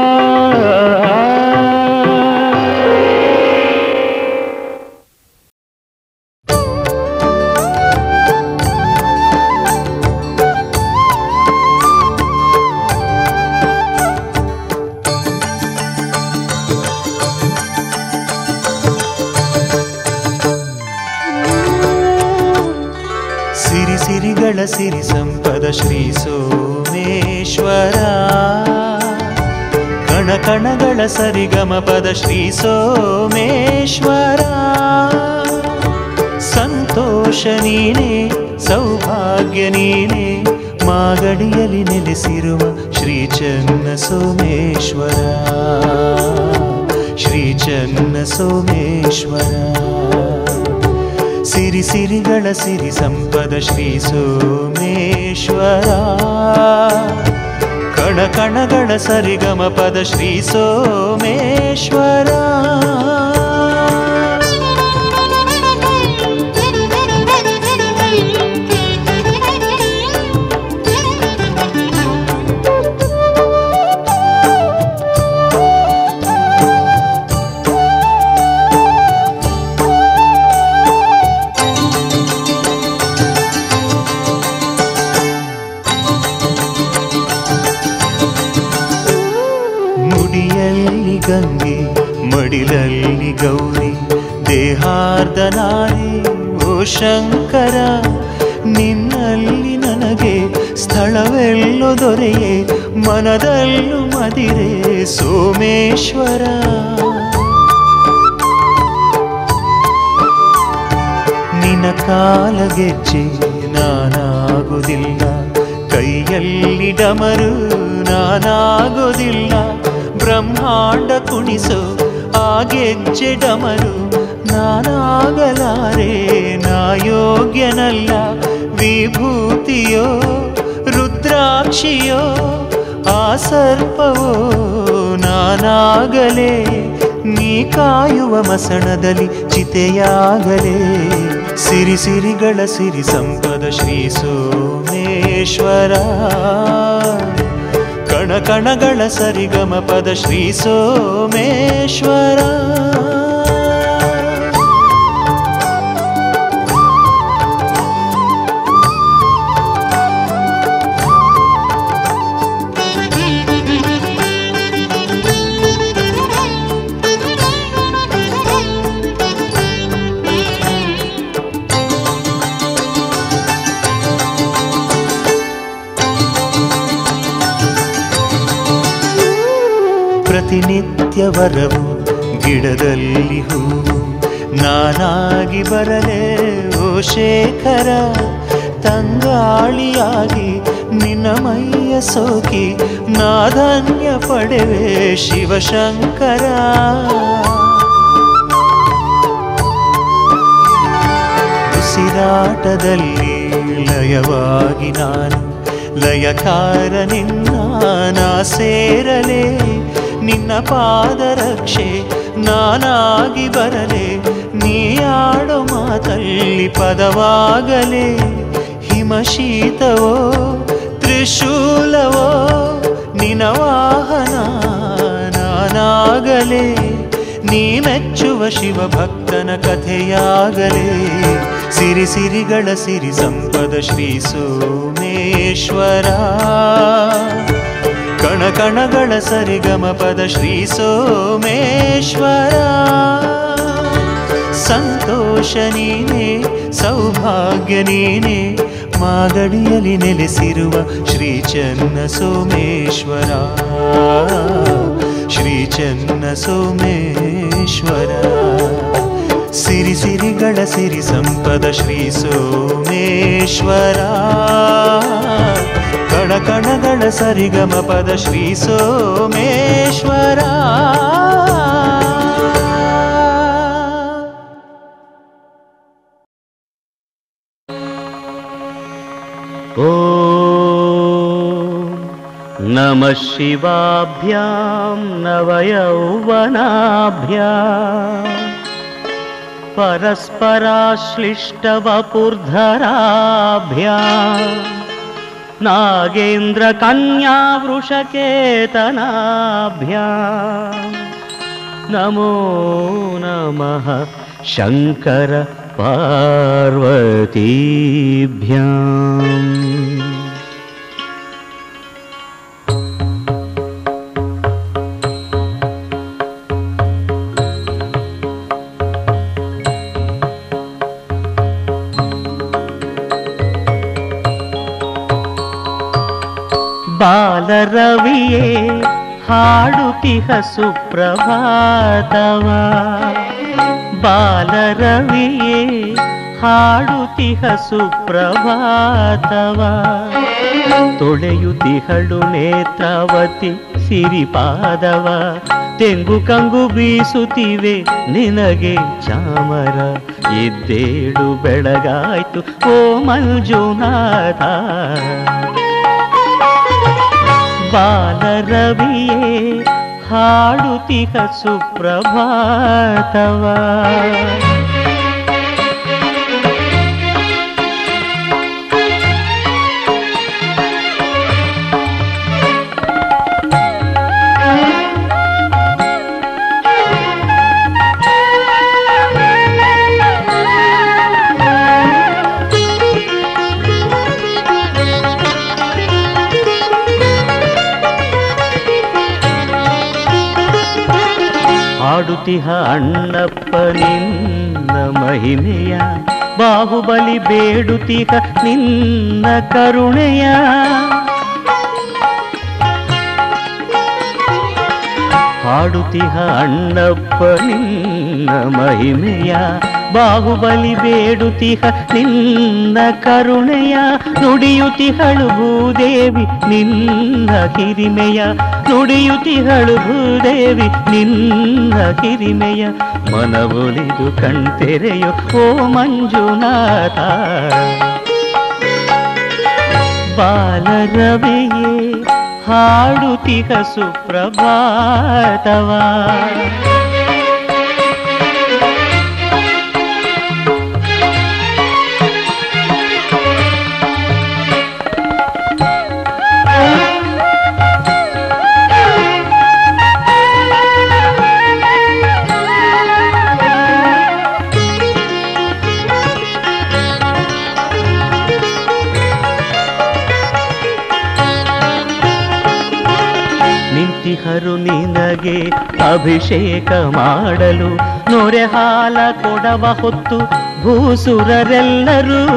ಸಿರಿ ಸಿರಿಗಳ ಸಿರಿ ಸಂಪದ ಶ್ರೀ ಸೋಮೇಶ್ವರ ಕಣ ಕಣಗಳ ಸರಿಗಮ ಪದ ಶ್ರೀ ಸೋಮೇಶ್ವರ ಸಂತೋಷ ನೀನೇ ಸೌಭಾಗ್ಯ ನೀನೇ ಮಾಗಡಿಯಲ್ಲಿ ನೆಲೆಸಿರುವ ಶ್ರೀ ಚನ್ನ ಸೋಮೇಶ್ವರ ಶ್ರೀ ಚನ್ನ ಸೋಮೇಶ್ವರ ಸಿರಿ ಸಿರಿಗಳ ಸಿರಿ ಸಂಪದ ಶ್ರೀ ಸೋಮೇಶ್ವರ ಕಣ ಕಣಗಳ ಸರಿಗಮ ಪದ ಶ್ರೀ ಸೋಮೇಶ್ವರ ಮುಡಿಯಲ್ಲಿ ಗಂಗೆ ಮಡಿಲಲ್ಲಿ ಗೌರಿ ದೇಹಾರ್ಧ ನಾರಿ ಓ ಶಂಕರ ನಿನ್ನಲ್ಲಿ ನನಗೆ ಸ್ಥಳವೆಲ್ಲೋ ದೊರೆಯೇ ಮನದಲ್ಲೂ ಮದಿರೆ ಸೋಮೇಶ್ವರ ನಿನ್ನ ಕಾಲಗೆಜ್ಜೆ ನಾನಾಗುವುದಿಲ್ಲ ಕೈಯಲ್ಲಿ ಡಮರು ನಾನಾಗೋದಿಲ್ಲ ಬ್ರಹ್ಮಾಂಡ ಕುಣಿಸೋ ಆ ಗೆಜ್ಜೆ ಡಮರು ನಾನಾಗಲಾರೆ ನಾ ಯೋಗ್ಯನಲ್ಲ ವಿಭೂತಿಯೋ ರುದ್ರಾಕ್ಷಿಯೋ ಆ ಸರ್ಪವೋ ನಾನಾಗಲೇ ನೀ ಕಾಯುವ ಮಸಣದಲ್ಲಿ ಚಿತೆಯಾಗಲೇ ಸಿರಿ ಸಿರಿಗಳ ಸಿರಿ ಸಂಪದ ಶ್ರೀ ಸೋಮೇಶ್ವರ ಕಣ ಕಣಗಳ ಸರಿಗಮ ಪದ ಶ್ರೀ ಸೋಮೇಶ್ವರ ಪ್ರತಿನಿತ್ಯ ವರವು ಗಿಡದಲ್ಲಿ ಹೂವು ನಾನಾಗಿ ಬರಲೇ ಓ ಶೇಖರ ತಂಗಾಳಿಯಾಗಿ ನಿನ್ನ ಮೈಯ ಸೋಕಿ ನಾಧನ್ಯ ಪಡೆವೆ ಶಿವಶಂಕರ ಉಸಿರಾಟದಲ್ಲಿ ಲಯವಾಗಿ ನಾನು ಲಯಕಾರ ನಿನ್ನ ನಾ ಸೇರಲೇ ನಿನ್ನ ಪಾದರಕ್ಷೆ ನಾನಾಗಿ ಬರಲೆ ನೀ ಆಡೋ ಮಾತಲ್ಲಿ ಪದವಾಗಲೇ ಹಿಮಶೀತವೋ ತ್ರಿಶೂಲವೋ ನಿನ ವಾಹನ ನಾನಾಗಲೇ ನೀ ಮೆಚ್ಚುವ ಶಿವಭಕ್ತನ ಕಥೆಯಾಗಲೇ ಸಿರಿ ಸಿರಿಗಳ ಸಿರಿ ಸಂಪದ ಶ್ರೀ ಸೋಮೇಶ್ವರ ಕಣ ಕಣಗಳ ಸರಿಗಮ ಪದ ಶ್ರೀ ಸೋಮೇಶ್ವರ ಸಂತೋಷ ನೀನೇ ಸೌಭಾಗ್ಯ ನೀನೇ ಮಾಗಡಿಯಲ್ಲಿ ನೆಲೆಸಿರುವ ಶ್ರೀ ಚನ್ನ ಸೋಮೇಶ್ವರ ಶ್ರೀ ಚನ್ನ ಸೋಮೇಶ್ವರ ಸಿರಿ ಸಿರಿಗಳ ಸಿರಿ ಸಂಪದ ಶ್ರೀ ಸೋಮೇಶ್ವರ ಕಣ ಕಣಗಳ ಸರಿಗಮ ಪದ ಶ್ರೀ ಸೋಮೇಶ್ವರ ॐ नमः शिवाभ्यां नवयौवनाभ्याम् परस्पराश्लिष्टवपुर्धराभ्याम् नागेन्द्रकन्यावृषकेतनाभ्याम् नमो नमः शङ्कर पार्वतीभ्याम् ಬಾಲರವಿಯೇ ಹಾಡುತಿಹ ಸುಪ್ರಭಾತವ ಬಾಲರವಿಯೇ ಹಾಡುತಿಹ ಸುಪ್ರಭಾತವ ತೊಳೆಯುತಿಹಳು ನೇತ್ರಾವತಿ ಸಿರಿಪಾದವ ತೆಂಗು ಕಂಗು ಬೀಸುತ್ತಿವೆ ನಿನಗೆ ಚಾಮರ ಎದ್ದೇಳು ಬೆಳಗಾಯ್ತು ಓ ಮಂಜುನಾಥ ಬಾಲರವಿಯೇ ಹಾಡುತಿಹ ಸುಪ್ರಭಾತವ ಹಾಡುತಿಹ ಅಣ್ಣಪ್ಪ ನಿನ್ನ ಮಹಿಮೆಯ ಬಾಹುಬಲಿ ಬೇಡುತಿಹ ನಿನ್ನ ಕರುಣೆಯ ಹಾಡುತಿಹ ಅಣ್ಣಪ್ಪ ನಿನ್ನ ಮಹಿಮೆಯ ಬಾಹುಬಲಿ ಬೇಡುತಿಹ ನಿನ್ನ ಕರುಣೆಯ ನುಡಿಯುತಿಹಳು ಭೂದೇವಿ ನಿನ್ನ ಹಿರಿಮೆಯ ನುಡಿಯುತಿಹಳು ಭೂದೇವಿ ನಿನ್ನ ಹಿರಿಮೆಯ ಮನವೊಲಿದು ಕಣ್ತೆರೆಯೋ ಓ ಮಂಜುನಾಥ ಬಾಲರವಿಯೇ ಹಾಡುತಿಹ ಸುಪ್ರಭಾತವ ನಿಂತಿಹರು ನಿನಗೆ ಅಭಿಷೇಕ ಮಾಡಲು ನೊರೆ ಹಾಲ ಕೊಡವ ಹೊತ್ತು ಭೂಸುರರೆಲ್ಲರೂ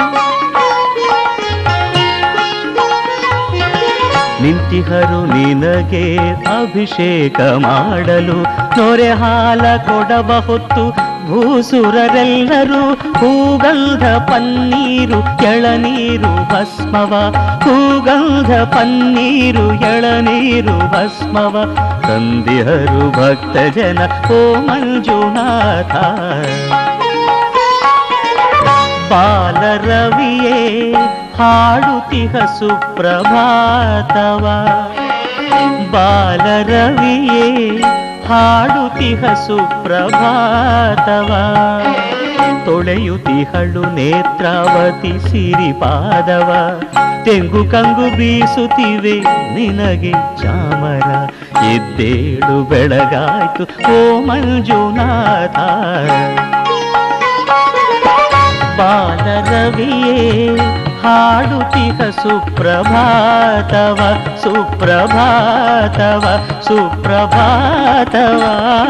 ನಿಂತಿಹರು ನಿನಗೆ ಅಭಿಷೇಕ ಮಾಡಲು ನೊರೆ ಹಾಲ ಕೊಡವ ಹೊತ್ತು ಭೂಸುರರೆಲ್ಲರೂ ಹೂಗಂಧ ಪನ್ನೀರು ಎಳನೀರು ಭಸ್ಮವ ಹೂಗಂಧ ಪನ್ನೀರು ಎಳನೀರು ಭಸ್ಮವ ತಂದಿಹರು ಭಕ್ತ ಜನ ಓ ಮಂಜುನಾಥ ಬಾಲರವಿಯೇ ಹಾಡುತಿಹ ಸುಪ್ರಭಾತವ ಬಾಲರವಿಯೇ ಹಾಡುತಿಹ ಸುಪ್ರಭಾತವ ತೊಳೆಯುತಿಹಳು ನೇತ್ರಾವತಿ ಸಿರಿಪಾದವ ತೆಂಗು ಕಂಗು ಬೀಸುತ್ತಿವೆ ನಿನಗೆ ಚಾಮರ ಎದ್ದೇಳು ಬೆಳಗಾಯ್ತು ಓ ಮಂಜುನಾಥ ಬಾಲರವಿಯೇ ಹಾಡುತಿಹ ಸುಪ್ರಭಾತವ ಸುಪ್ರಭಾತವ ಸುಪ್ರಭಾತವ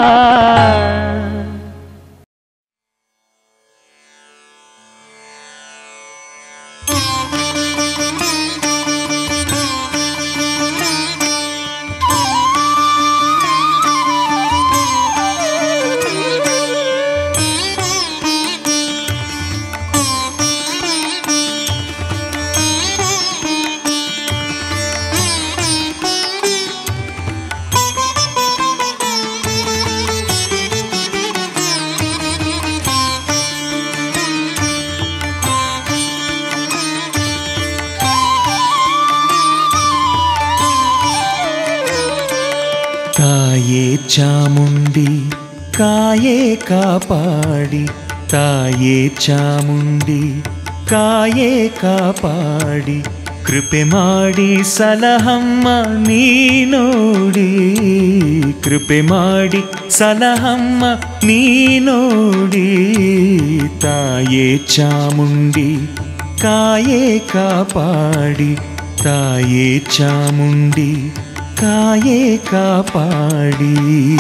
ತಾಯೇ ಚಾಮುಂಡಿ ಕಾಯೇ ಕಾಪಾಡಿ ತಾಯೇ ಚಾಮುಂಡಿ ಕಾಯೇ ಕಾಪಾಡಿ ಕೃಪೆ ಮಾಡಿ ಸಲಹಮ್ಮ ನೀ ನೋಡಿ ಕೃಪೆ ಮಾಡಿ ಸಲಹಮ್ಮ ನೀ ನೋಡಿ ತಾಯೇ ಚಾಮುಂಡಿ ಕಾಯೇ ಕಾಪಾಡಿ ತಾಯೇ ಚಾಮುಂಡಿ ಕಾಯೇ ಕಾಪಾಡಿ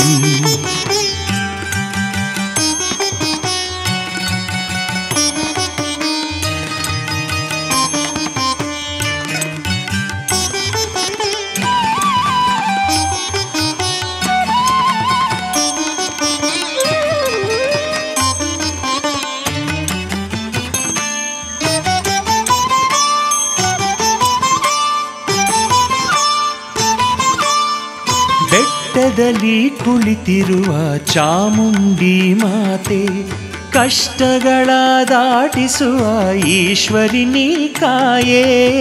ಬೆಟ್ಟದಲ್ಲಿ ಕುಳಿತಿರುವ ಚಾಮುಂಡಿ ಮಾತೆ ಕಷ್ಟಗಳ ದಾಟಿಸುವ ಈಶ್ವರಿ ನೀ ಕಾಯೇ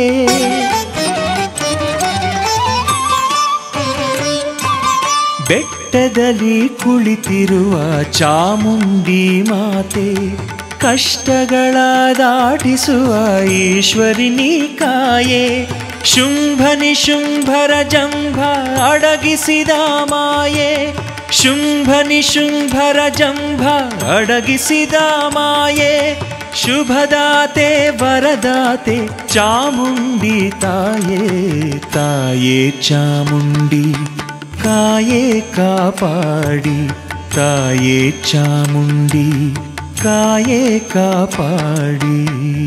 ಬೆಟ್ಟದಲ್ಲಿ ಕುಳಿತಿರುವ ಚಾಮುಂಡಿ ಮಾತೆ ಕಷ್ಟಗಳ ದಾಟಿಸುವ ಈಶ್ವರಿ ನೀ ಕಾಯೇ ಶುಂಭ ನಿಶುಂಭರ ಜಂಭ ಅಡಗಿಸಿದ ಮಾಯೆ ಶುಂಭ ನಿಶುಂಭರ ಜಂಭ ಅಡಗಿಸಿದ ಮಾಯೆ ಶುಭದಾತೆ ವರದಾತೆ ಚಾಮುಂಡಿ ತಾಯೇ ತಾಯೇ ಚಾಮುಂಡಿ ಕಾಯೇ ಕಾಪಾಡಿ ತಾಯೇ ಚಾಮುಂಡಿ ಕಾಯೇ ಕಾಪಾಡಿ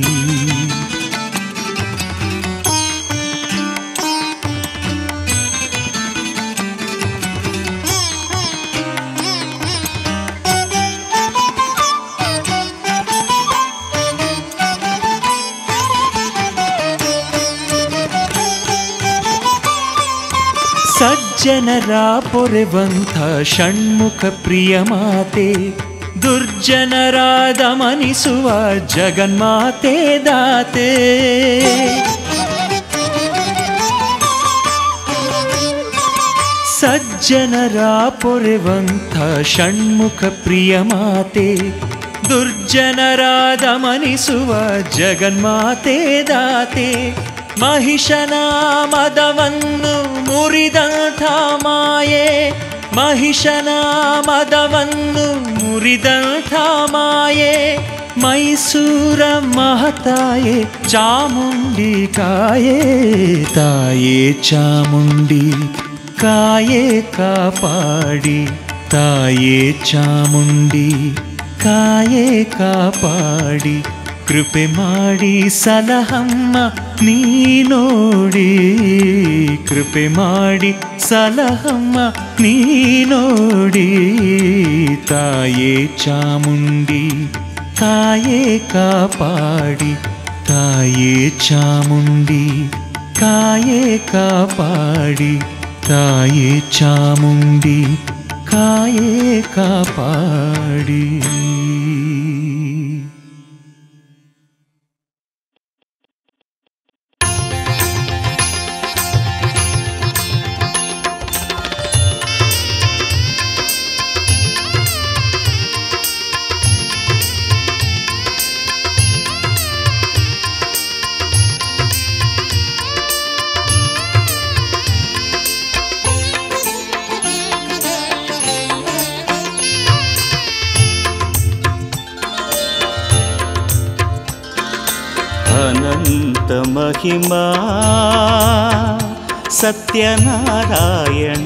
ಸಜ್ಜನರ ಪೊರೆವಂಥ ಷಣ್ಮುಖ ಪ್ರಿಯ ಮಾತೆ ದುರ್ಜನರ ದಮನಿಸುವ ಜಗನ್ಮಾತೆ ದಾತೆ ಸಜ್ಜನರ ಪೊರೆವಂಥ ಷಣ್ಮುಖ ಪ್ರಿಯ ಮಾತೆ ದುರ್ಜನರ ದಮನಿಸುವ ಜಗನ್ಮಾತೆ ದಾತೆ ಮಹಿಷನ ಮದವನ್ನು ಮುರಿದಂಥ ಮಾಯೆ ಮಹಿಷನ ಮದವನ್ನು ಮುರಿದಂಥ ಮಾಯೆ ಮೈಸೂರ ಮಹತಾಯೆ ಚಾಮುಂಡಿ ಕಾಯೇ ತಾಯೇ ಚಾಮುಂಡಿ ಕಾಯೇ ಕಾಪಾಡಿ ತಾಯೇ ಚಾಮುಂಡಿ ಕಾಯೇ ಕಾಪಾಡಿ ಕೃಪೆ ಮಾಡಿ ಸಲಹಮ್ಮ ನೀ ನೋಡಿ ಕೃಪೆ ಮಾಡಿ ಸಲಹಮ್ಮ ನೀ ನೋಡಿ ತಾಯೇ ಚಾಮುಂಡಿ ಕಾಯೇ ಕಾಪಾಡಿ ತಾಯೇ ಚಾಮುಂಡಿ ಕಾಯೇ ಕಾಪಾಡಿ ತಾಯೇ ಚಾಮುಂಡಿ ಕಾಯೇ ಕಾಪಾಡಿ महिमा सत्यनारायण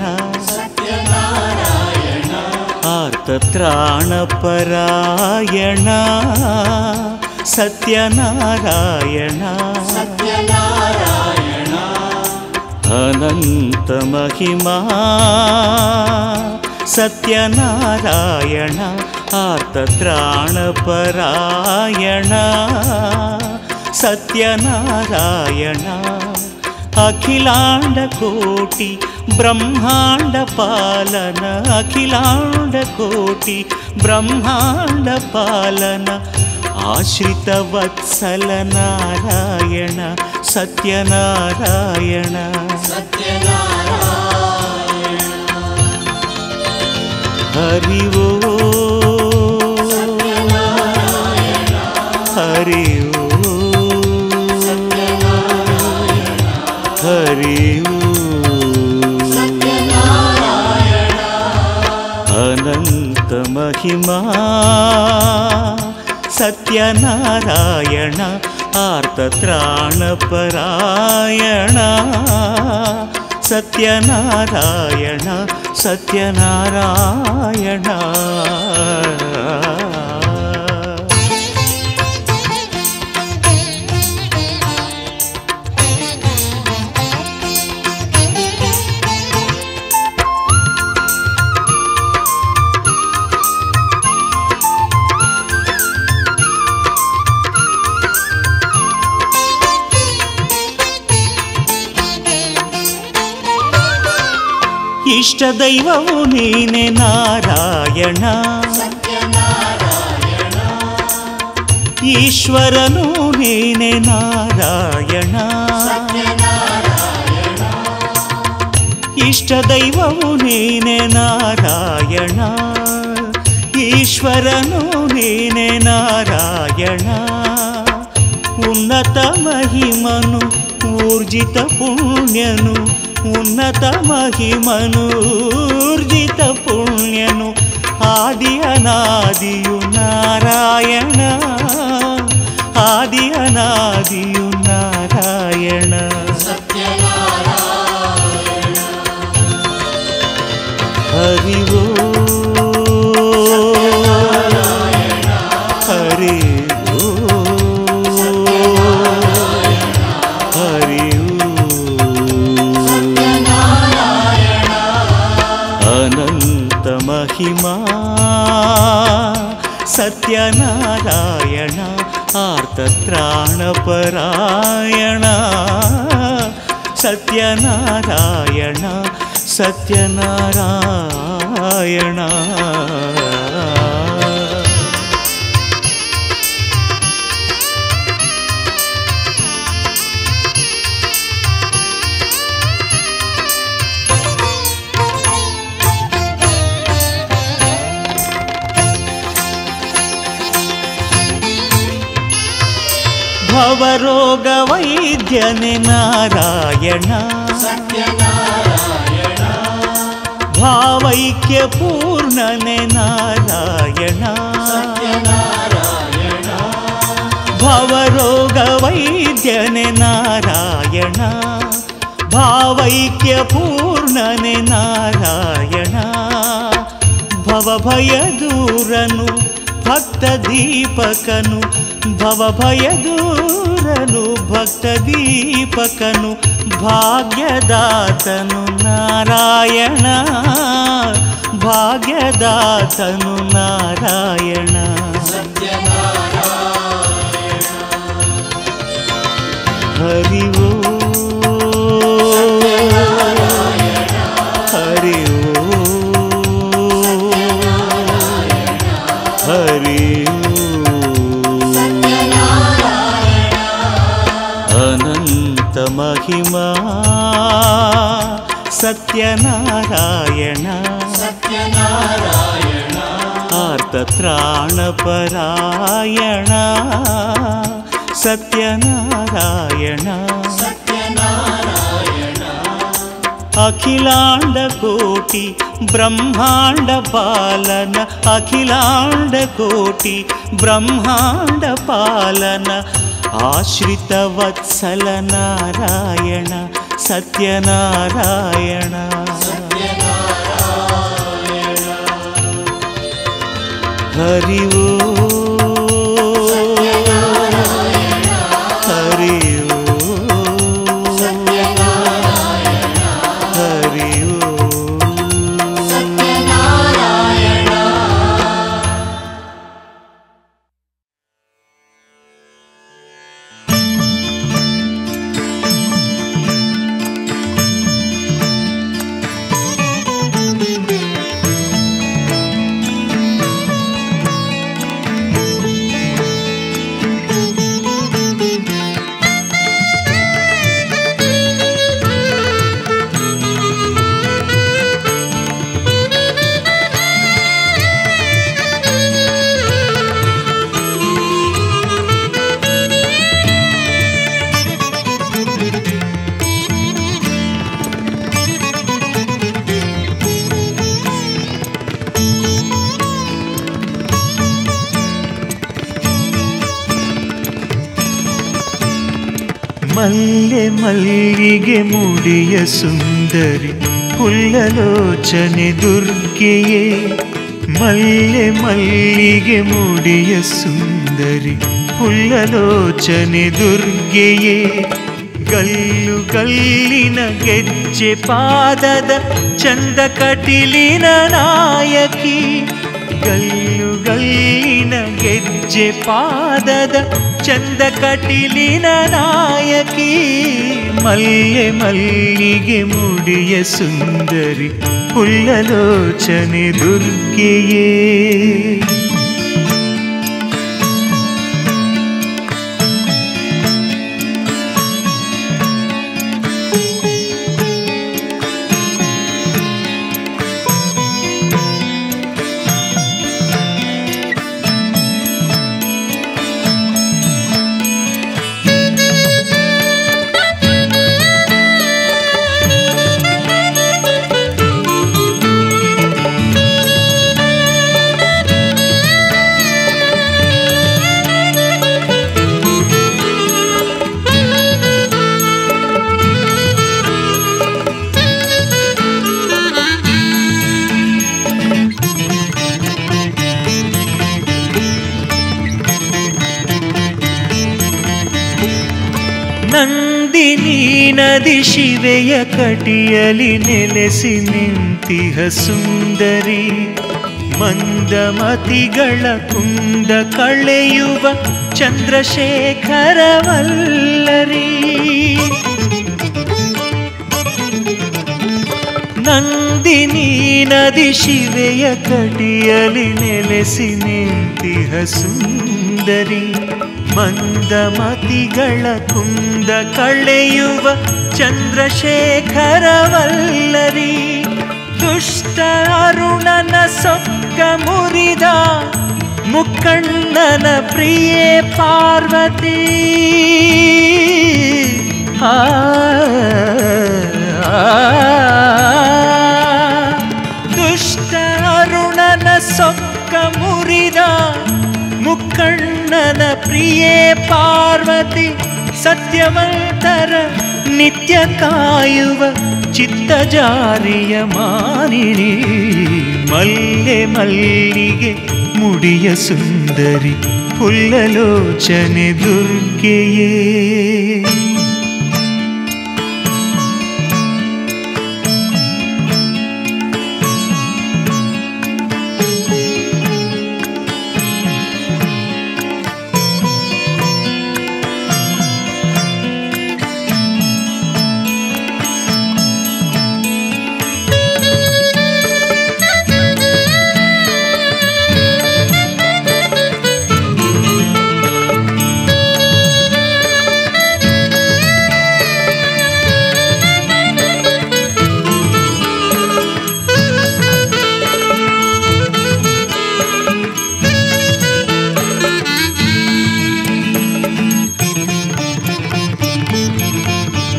आर्तत्राणपरायण सत्यनारायण अनन्तमहिमा सत्यनारायण आर्तत्राणपरायण सत्यनारायण अखिलाण्डकोटि ब्रह्माण्डपालन अखिलाण्डकोटि ब्रह्माण्डपालन आश्रितवत्सल नारायण सत्यनारायण हरि वो हरि वो हरि वो अनन्तमहिमा सत्यनारायण आर्तत्राणपरायण सत्यनारायण सत्यनारायण ಇಷ್ಟದೈವವು ನೀನೆ ನಾರಾಯಣ ಈಶ್ವರನು ನೀನೆ ನಾರಾಯಣ ಇಷ್ಟದೈವವು ನೀನೆ ನಾರಾಯಣ ಈಶ್ವರನು ನೀನೆ ನಾರಾಯಣ ಉನ್ನತ ಮಹಿಮನು ಊರ್ಜಿತ ಪುಣ್ಯನು ಉನ್ನತ ಮಹಿಮನು ಊರ್ಜಿತ ಪುಣ್ಯನು ಆದಿ ಅನಾದಿಯು ನಾರಾಯಣ ಆದಿ ಅನಾದಿಯು ನಾರಾಯಣ ಹರಿ ಓ ಹರಿ ಓ ಹರಿ ಅನಂತ ಮಹಿಮಾ ಸತ್ಯನಾರಾಯಣ ಆರ್ತತ್ರಾಣಪರಾಯಣ ಸತ್ಯನಾರಾಯಣ ಸತ್ಯನಾರಾಯಣ ಭವರೋಗ ವೈದ್ಯನೆ ನಾರಾಯಣ ಭಾವೈಕ್ಯ ಪೂರ್ಣನೆ ನಾರಾಯಣ ಭವರೋಗ ವೈದ್ಯನೆ ನಾರಾಯಣ ಭಾವೈಕ್ಯ ಪೂರ್ಣನೆ ನಾರಾಯಣ ಭವಭಯ ದೂರನು ಭಕ್ತ ದೀಪಕನು ಭವಭಯ ದೂರನು ಭಕ್ತ ದೀಪಕನು ಭಾಗ್ಯದಾತನು ನಾರಾಯಣ ಭಾಗ್ಯದಾತನು ನಾರಾಯಣ ಹರಿ ಓ ಹರಿ ಓ ಹರಿ ಅನಂತ ಮಹಿಮಾ ಸತ್ಯನಾರಾಯಣ ಆರ್ತತ್ರಾಣಪರಾಯಣ ಸತ್ಯನಾರಾಯಣ ಅಖಿಲಾಂಡ ಕೋಟಿ ಬ್ರಹ್ಮಾಂಡ ಪಾಲನ ಅಖಿಲಾಂಡ ಕೋಟಿ ಬ್ರಹ್ಮಾಂಡ ಪಾಲನ ಆಶ್ರಿತ ವತ್ಸಲ ನಾರಾಯಣ ಸತ್ಯನಾರಾಯಣ ಹರಿ ಓ ಹರಿ ಓ ಹರಿ ಓ ಮಲ್ಲೆ ಮಲ್ಲಿಗೆ ಮುಡಿಯ ಸುಂದರಿ ಹುಲ್ಲಲೋಚನೆ ದುರ್ಗೆಯೇ ಮಲ್ಲೆ ಮಲ್ಲಿಗೆ ಮುಡಿಯ ಸುಂದರಿ ಹುಲ್ಲಲೋಚನೆ ದುರ್ಗೆಯೇ ಗಲ್ಲು ಗಲ್ಲಿನ ಗೆಜ್ಜೆ ಪಾದದ ಚಂದ ಕಟಿಲಿನ ನಾಯಕಿ ಗಲ್ಲು ಗಲ್ಲಿನ ಗೆಜ್ಜೆ ಪಾದದ ಚಂದ ಕಟಿಲಿನ ನಾಯಕಿ ಮಲ್ಲೆ ಮಲ್ಲಿಗೆ ಮುಡಿಯ ಸುಂದರಿ ಹುಲ್ಲಲೋಚನೆ ದುರ್ಗೆಯೇ ನಂದಿನಿ ನದಿ ಶಿವೆಯ ಕಟಿಯಲಿ ನೆಲೆಸಿ ನಿಂತಿಹ ಸುಂದರಿ ಮಂದಮತಿಗಳ ಕುಂದ ಕಳೆಯುವ ಚಂದ್ರಶೇಖರವಲ್ಲರಿ ನಂದಿನಿ ನದಿ ಶಿವೆಯ ಕಟಿಯಲಿ ನೆಲೆಸಿ ನಿಂತಿಹ ಸುಂದರಿ ಮಂದಮತಿಗಳ ಕುಂದ ಕಳೆಯುವ ಚಂದ್ರಶೇಖರವಲ್ಲರಿ ದುಷ್ಟ ಅರುಣನ ಸೊಕ್ಕ ಮುರಿದ ಮುಕ್ಕಣ್ಣನ ಪ್ರಿಯೆ ಪಾರ್ವತಿ ಆ ದುಷ್ಟ ಅರುಣನ ಸೊಕ್ಕ ಮುರಿದ ಮುಕ್ಕಣ್ಣನ ಪ್ರಿಯೆ ಪಾರ್ವತಿ ಸತ್ಯವಂತರ ನಿತ್ಯ ಕಾಯುವ ಚಿತ್ತ ಜಾರಿಯ ಮಾನಿನಿ ಮಲ್ಲೆ ಮಲ್ಲಿಗೆ ಮುಡಿಯ ಸುಂದರಿ ಹುಲ್ಲಲೋಚನೆ ದುರ್ಗೆಯೇ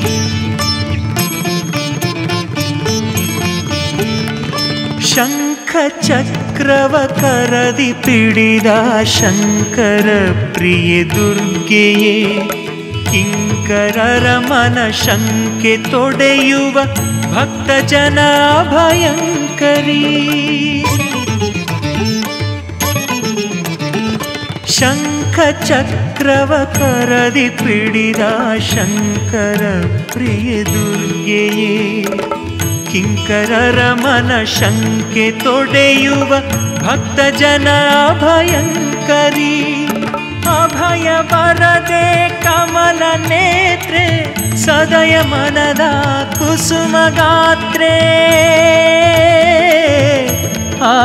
ಶಂಖ ಚಕ್ರವ ಕರದಿ ಪಿಡಿದ ಶಂಕರ ಪ್ರಿಯ ದುರ್ಗೆಯೇ ಕಿಂಕರರ ಮನ ಶಂಕೆ ತೊಡೆಯುವ ಭಕ್ತ ಜನ ಭಯಂಕರಿ ಶಂಖ ಚಕ್ರವ ಕರದಿ ಪಿಡಿದ ಶಂಕರ ಪ್ರಿಯ ದುರ್ಗೆಯೇ ಕಿಂಕರರ ಮನ ಶಂಕೆ ತೊಡೆಯುವ ಭಕ್ತ ಜನ ಭಯಂಕರಿ ಅಭಯ ಬರದೆ ಕಮಲ ನೇತ್ರೆ ಸದಯ ಮನದ ಕುಸುಮ ಗಾತ್ರೆ ಆ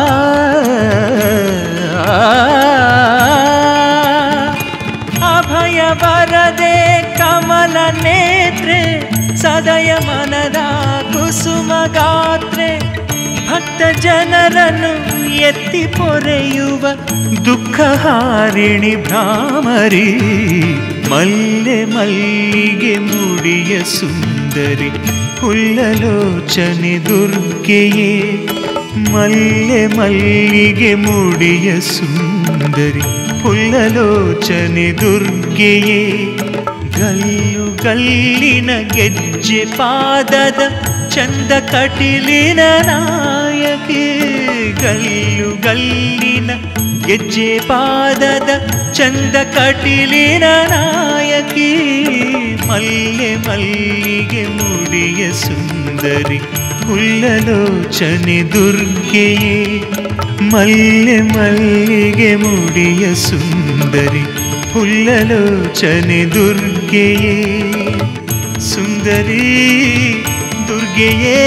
ಅಭಯ ಬರದೆ ಕಮಲ ನೇತ್ರೆ ಸದಯ ಮನದ ಕುಸುಮ ಗಾತ್ರೆ ಭಕ್ತ ಜನರನ್ನು ಎತ್ತಿ ಪೊರೆಯುವ ದುಃಖ ಹಾರಿಣಿ ಭ್ರಾಮರಿ ಮಲ್ಲೆ ಮಲ್ಲಿಗೆ ಮುಡಿಯ ಸುಂದರಿ ಹುಲ್ಲಲೋಚನೆ ದುರ್ಗೆಯೇ ಮಲ್ಲೆ ಮಲ್ಲಿಗೆ ಮುಡಿಯ ಸುಂದರಿ ಹುಲ್ಲಲೋಚನೆ ದುರ್ಗೆಯೇ ಗಲ್ಲು ಗಲ್ಲಿನ ಗೆಜ್ಜೆ ಪಾದದ ಚಂದ ಕಟಿಲಿನ ನಾಯಕಿ ಗಲ್ಲು ಗಲ್ಲಿನ ಗೆಜ್ಜೆ ಪಾದದ ಚಂದ ಕಟಿಲಿನ ನಾಯಕಿ ಮಲ್ಲೆ ಮಲ್ಲಿಗೆ ಮುಡಿಯ ಸುಂದರಿ ಹುಲ್ಲಲೋಚನೆ ದುರ್ಗೆಯೇ ಮಲ್ಲೆ ಮಲ್ಲಿಗೆ ಮುಡಿಯ ಸುಂದರಿ ಹುಲ್ಲಲೋಚನೆ ದುರ್ಗೆಯೇ ಸುಂದರಿ ದುರ್ಗೆಯೇ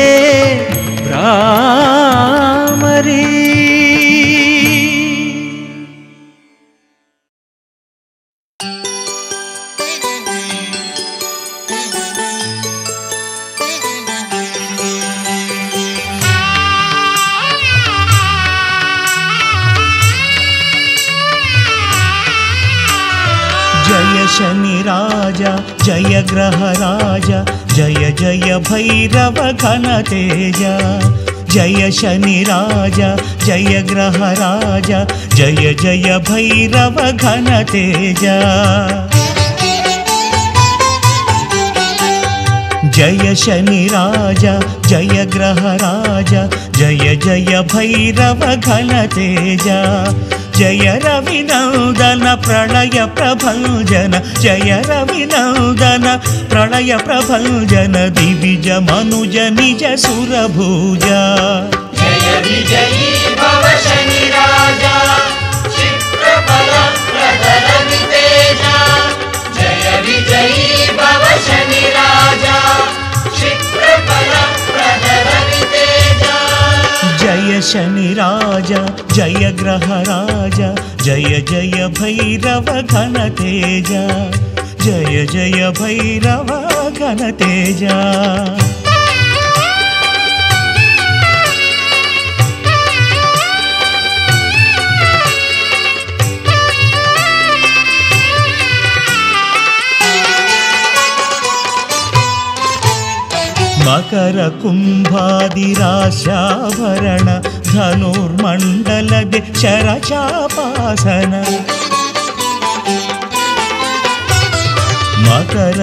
ರಾಮರೇ जय शनि राजा जय ग्रह राजा जय जय भैरव घन तेजा जय शनि राजा जय ग्रह राजा जय जय भैरव घन तेजा जय शनि राजा जय ग्रह राजा जय जय भैरव घन तेजा जय रविनन्दन प्रलय प्रभञ्जन जय रविनन्दन प्रलय प्रभञ्जन दिविज मनुज निज सुरभुजा जय विजयी भव शनि राजा क्षिप्रफल प्रदर वितेजा जय विजयी भव शनि राजा क्षिप्रफल प्रदर वितेजा जय शनि राजा जय ग्रह राजा जय जय भैरव घन तेजा जय जय भैरव घन तेजा ಮಕರ ಕುಂಭಾದಿರಾಶಾಭರಣ ಧನುರ್ಮಂಡಲದೆ ಶರಚಾಪಾಸನ ಮಕರ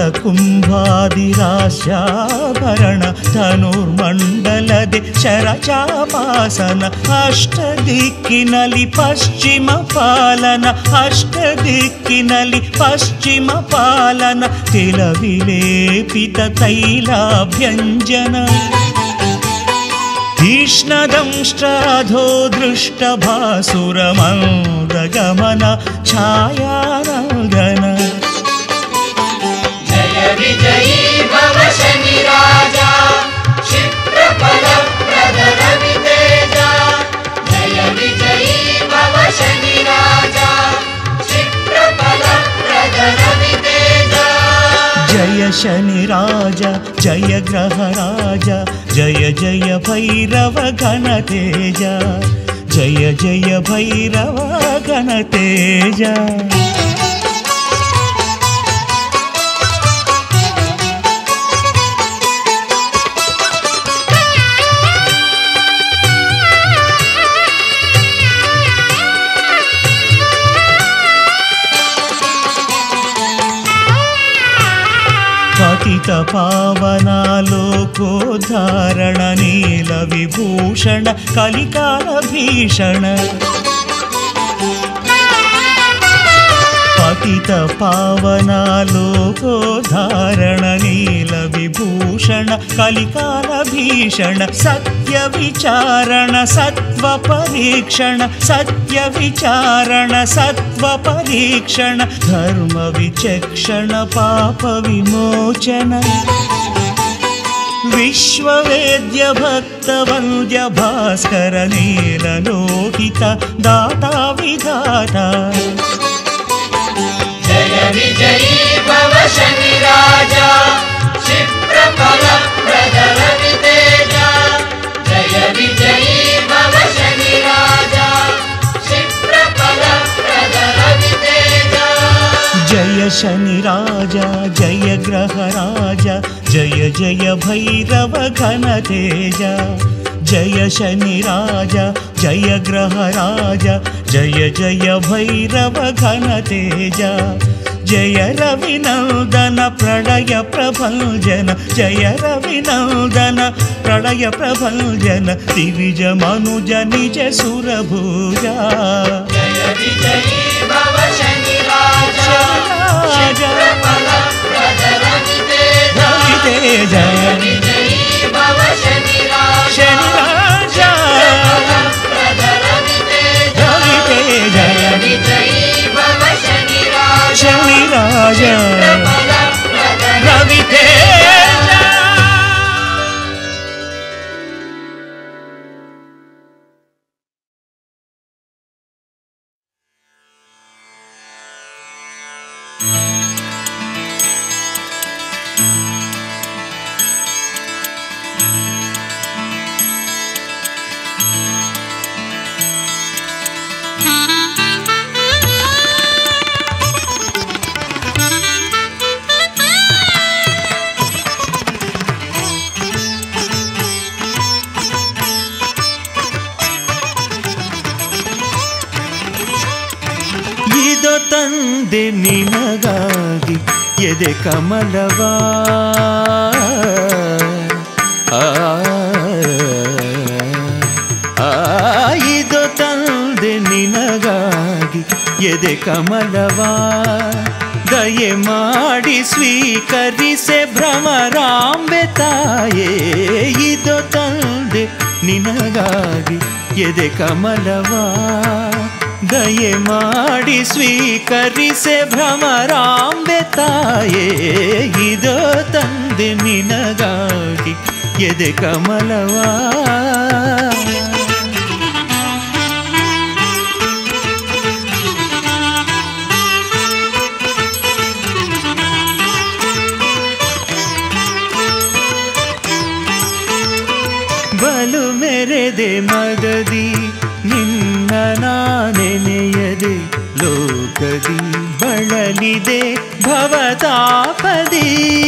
ಕುಂಭಾದಿರಾಶಾಭರಣ ಧನುರ್ಮಂಡಲದೆ ಶರಚಾಪಾಸನ ಅಷ್ಟ ದಿಕ್ಕಿನಲ್ಲಿ ಪಶ್ಚಿಮ ಪಾಲನ ಅಷ್ಟ ದಿಕ್ಕಿನಲ್ಲಿ ಪಶ್ಚಿಮ ಪಾಲನ ತಿಲವಿಲೇಪಿತ ತೈಲಾಭ್ಯಂಜನ ತೀಕ್ಷ್ಣದಂಷ್ಟ್ರಾಧೋ ದೃಷ್ಟಭಾಸುರಮೌದಗಮನ ಛಾಯಾನಂದನ जय विजयी भव शनि राजा क्षिप्रफल प्रदर वितेजा जय विजयी भव शनि राजा क्षिप्रफल प्रदर वितेजा जय शनि राजा जय ग्रह राजा जय जय भैरव घन तेजा जय जय भैरव घन तेजा ಆ ಪಾವನ ಲೋಕೋದ್ಧಾರಣ ನೀಲ ವಿಭೂಷಣ ಕಲಿಕಾಲ ಭೀಷಣ ಪತಿತ ಪಾವನ ಲೋಕೋದ್ಧಾರಣ ನೀಲ ವಿಭೂಷಣ ಕಲಿಕಾಲ ಭೀಷಣ ಸತ್ಯ ವಿಚಾರಣ ಸತ್ವ ಪರೀಕ್ಷಣ ಸತ್ಯ ವಿಚಾರಣ ಸತ್ವ ಪರೀಕ್ಷಣ ಧರ್ಮ ವಿಚಕ್ಷಣ ಪಾಪ ವಿಮೋಚನ ವಿಶ್ವವೇದ್ಯ ಭಕ್ತ ವಂದ್ಯ ಭಾಸ್ಕರ ನೀಲ ಲೋಹಿತ ದಾತಾ ವಿಧಾತ जय विजयी भव शनि राजा क्षिप्रफल प्रदर वितेजा जय विजयी भव शनि राजा क्षिप्रफल प्रदर वितेजा जय शनि राजा जय ग्रह राजा जय जय भैरव घन तेज जय शनि राजा जय ग्रह राजा जय जय भैरव घन तेज जय रविनन्दन प्रलय प्रभञ्जन जय रविनन्दन प्रलय प्रभञ्जन दिविज मनुज निज सुरभुजा जय विजयी भव शनि राजा क्षिप्रफल प्रदर वितेजा तेज जय विजयी भव शनि राजा शनि राजा प्रदर वितेजा रवि तेज विजयी भव शनि राजा शनि राजा प्रबल प्रदर रवि तेज ಇದು ತಂದೆ ನಿನಗಾಗಿ ಎದೆ ಕಮಲವಾ ಆ, ಆ, ಇದು ತಂದೆ ನಿನಗಾಗಿ ಎದೆ ಕಮಲವಾ ದಯೆ ಮಾಡಿ ಸ್ವೀಕರಿಸೆ ಭ್ರಮರಾಂಬೆ ತಾಯೇ ಇದು ತಂದೆ ನಿನಗಾಗಿ ಎದೆ ಕಮಲವಾ ದಯೆ ಮಾಡಿ ಸ್ವೀಕರಿಸೆ ಭ್ರಮರಾಂಬೆ ತಾಯೇ ಇದೋ ತಂದೆ ನಿನಗಾಗಿ ಎದೆ ಕಮಲವಾ ಬಲು ಮೆರೆದೆ ಮದದಿ ನಿನ್ನ ನಾನೆನೆಯದೆ ಲೋಕದಿ ಬಳಲಿದೆ ಭವತಾಪದಿ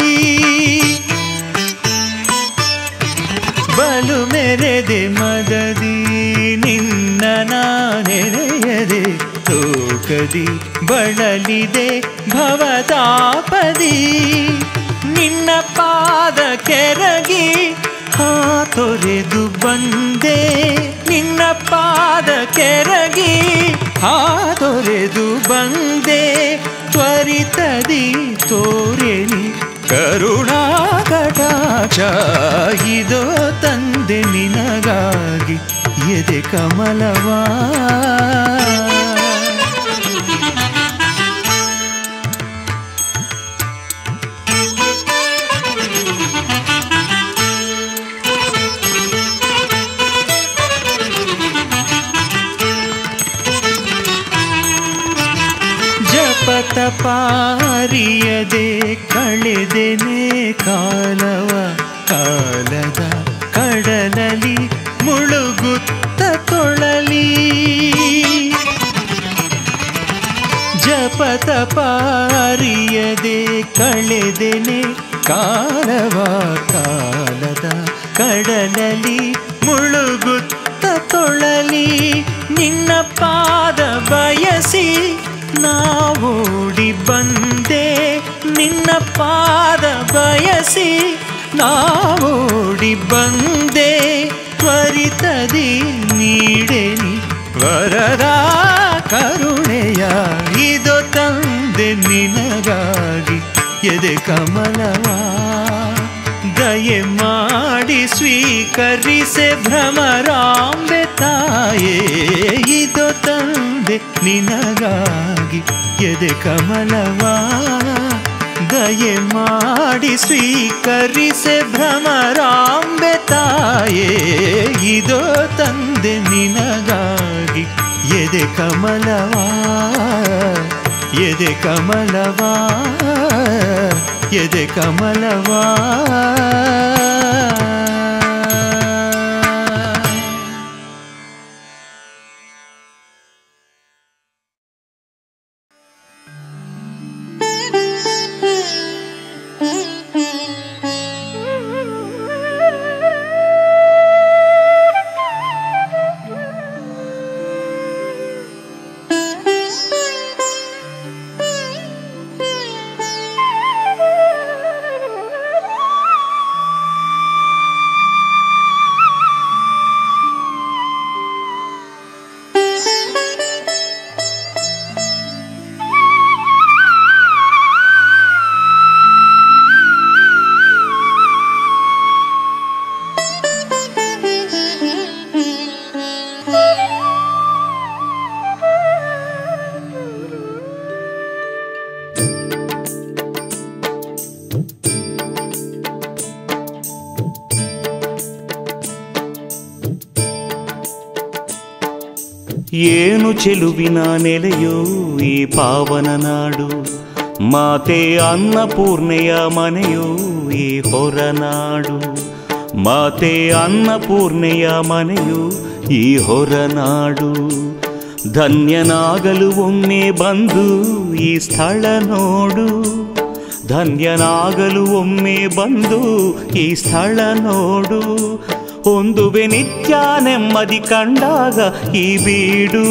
ಬಲು ಮೆರೆದೆ ಮದದಿ ನಿನ್ನ ನಾನೆನೆಯದೆ ಲೋಕದಿ ಬಳಲಿದೆ ಭವತಾಪದಿ ನಿನ್ನ ಪಾದ ಕೆರಗಿ ಹಾ ತೊರೆದು ಬಂದೆ ನಿನ್ನ ಪಾದ ಕೆರಗಿ ಹಾ ತೊರೆದು ಬಂದೆ ತ್ವರಿತದಿ ತೋರೆನಿ ಕರುಣಾ ಕಟಾಕ್ಷ ಇದೋ ತಂದೆ ನಿನಗಾಗಿ ಎದೆ ಕಮಲವಾ ಜಪತ ಪಾರಿಯದೆ ಕಳೆದೆನೆ ಕಾಲವ ಕಾಲದ ಕಡಲಲಿ ಮುಳುಗುತ್ತ ತೊಳಲಿ ಜಪತ ಪಾರಿಯದೆ ಕಳೆದೆನೆ ಕಾಲವ ಕಾಲದ ಕಡಲಲಿ ಮುಳುಗುತ್ತ ತೊಳಲಿ ನಿನ್ನ ಪಾದ ಬಯಸಿ ನಾವೋಡಿ ಬಂದೆ ನಿನ್ನ ಪಾದ ಬಯಸಿ ನಾವೋಡಿ ಬಂದೆ ತ್ವರಿತದಿ ನೀಡೆನಿ ವರದ ಕರುಣೆಯ ಇದು ತಂದೆ ನಿನಗಾಗಿ ಎದೆ ಕಮಲವಾ ದಯೆ ಮಾಡಿ ಸ್ವೀಕರಿಸೆ ಭ್ರಮರಾಂಬೆ ತಾಯೇ ಇದು ತಂದೆ ನಿನಗಾಗಿ ಎದೆ ಕಮಲವಾ ದಯೆ ಮಾಡಿ ಸ್ವೀಕರಿಸೆ ಭ್ರಮರಾಂಬೆ ತಾಯೇ ಇದೋ ತಂದೆ ನಿನಗಾಗಿ ಎದೆ ಕಮಲವಾ ಎದೆ ಕಮಲವಾ ಎದೆ ಕಮಲವಾ ಏನು ಚೆಲುವಿನ ನೆಲೆಯೋ ಈ ಪಾವನ ನಾಡು ಮಾತೆ ಅನ್ನಪೂರ್ಣೆಯ ಮನೆಯೋ ಈ ಹೊರನಾಡು ಮಾತೆ ಅನ್ನಪೂರ್ಣೆಯ ಮನೆಯೋ ಈ ಹೊರನಾಡು ಧನ್ಯನಾಗಲು ಒಮ್ಮೆ ಬಂದು ಈ ಸ್ಥಳ ನೋಡು ಧನ್ಯನಾಗಲು ಒಮ್ಮೆ ಬಂದು ಈ ಸ್ಥಳ ನೋಡು ಹೊಂದುವೆ ನಿತ್ಯ ನೆಮ್ಮದಿ ಕಂಡಾಗ ಈ ಬೀಡು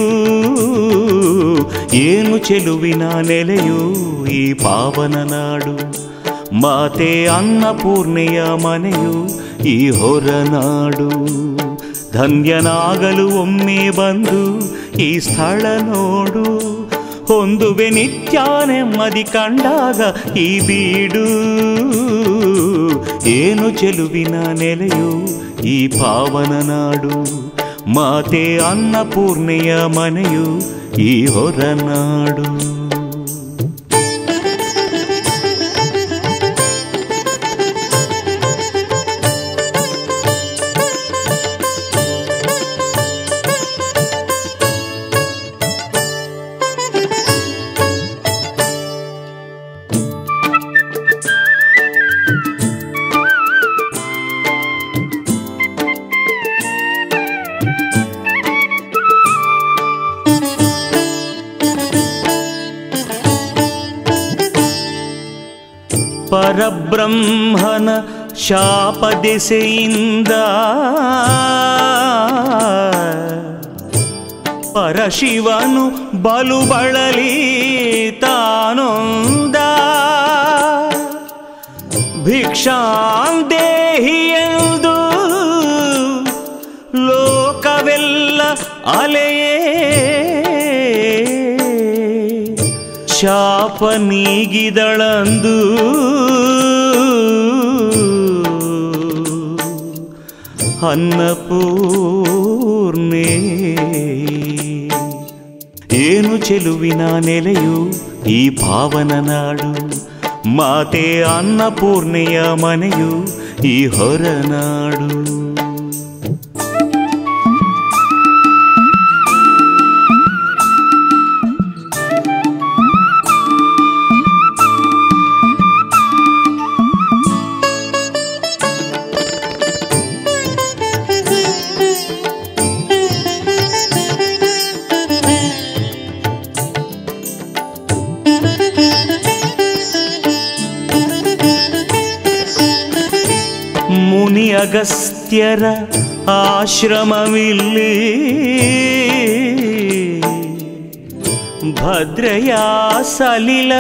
ಏನು ಚೆಲುವಿನ ನೆಲೆಯೋ ಈ ಪಾವನ ನಾಡು ಮಾತೆ ಅನ್ನಪೂರ್ಣೆಯ ಮನೆಯು ಈ ಹೊರನಾಡು ಧನ್ಯನಾಗಲು ಒಮ್ಮೆ ಬಂದು ಈ ಸ್ಥಳ ನೋಡು ಹೊಂದುವೆ ನಿತ್ಯ ನೆಮ್ಮದಿ ಕಂಡಾಗ ಈ ಬೀಡು ಏನು ಚೆಲುವಿನ ನೆಲೆಯು ಈ ಪಾವನ ನಾಡು ಮಾತೆ ಅನ್ನಪೂರ್ಣೆಯ ಮನೆಯು ಈ ಹೊರನಾಡು ಪರಬ್ರಹ್ಮನ ಶಾಪದೆಸೆಯಿಂದ ಪರಶಿವನು ಬಲು ಬಳಲಿ ತಾನೊಂದ ಭಿಕ್ಷಾಂದೇಹಿಯೆಂದು ಲೋಕವೆಲ್ಲ ಅಲೆಯೇ ಶಾಪ ನೀಗಿದಳಂದು ಅನ್ನಪೂರ್ಣೆ ಏನು ಚೆಲುವಿನ ನೆಲೆಯು ಈ ಪಾವನ ನಾಡು ಮಾತೆ ಅನ್ನಪೂರ್ಣೆಯ ಮನೆಯು ಈ ಹೊರನಾಡು ಮುನಿ ಅಗಸ್ತ್ಯರ ಆಶ್ರಮವಿಲ್ಲಿ ಭದ್ರೆಯ ಸಲಿಲ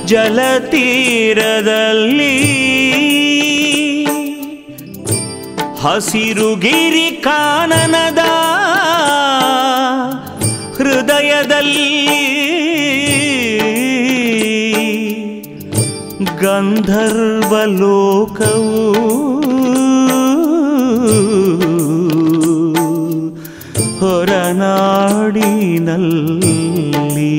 ಜಲತೀರದಲ್ಲಿ ಹಸಿರುಗಿರಿ ಕಾನನದ ಹೃದಯದಲ್ಲಿ ಗಂಧರ್ವ ಲೋಕವು ಹೊರನಾಡಿನಲ್ಲಿ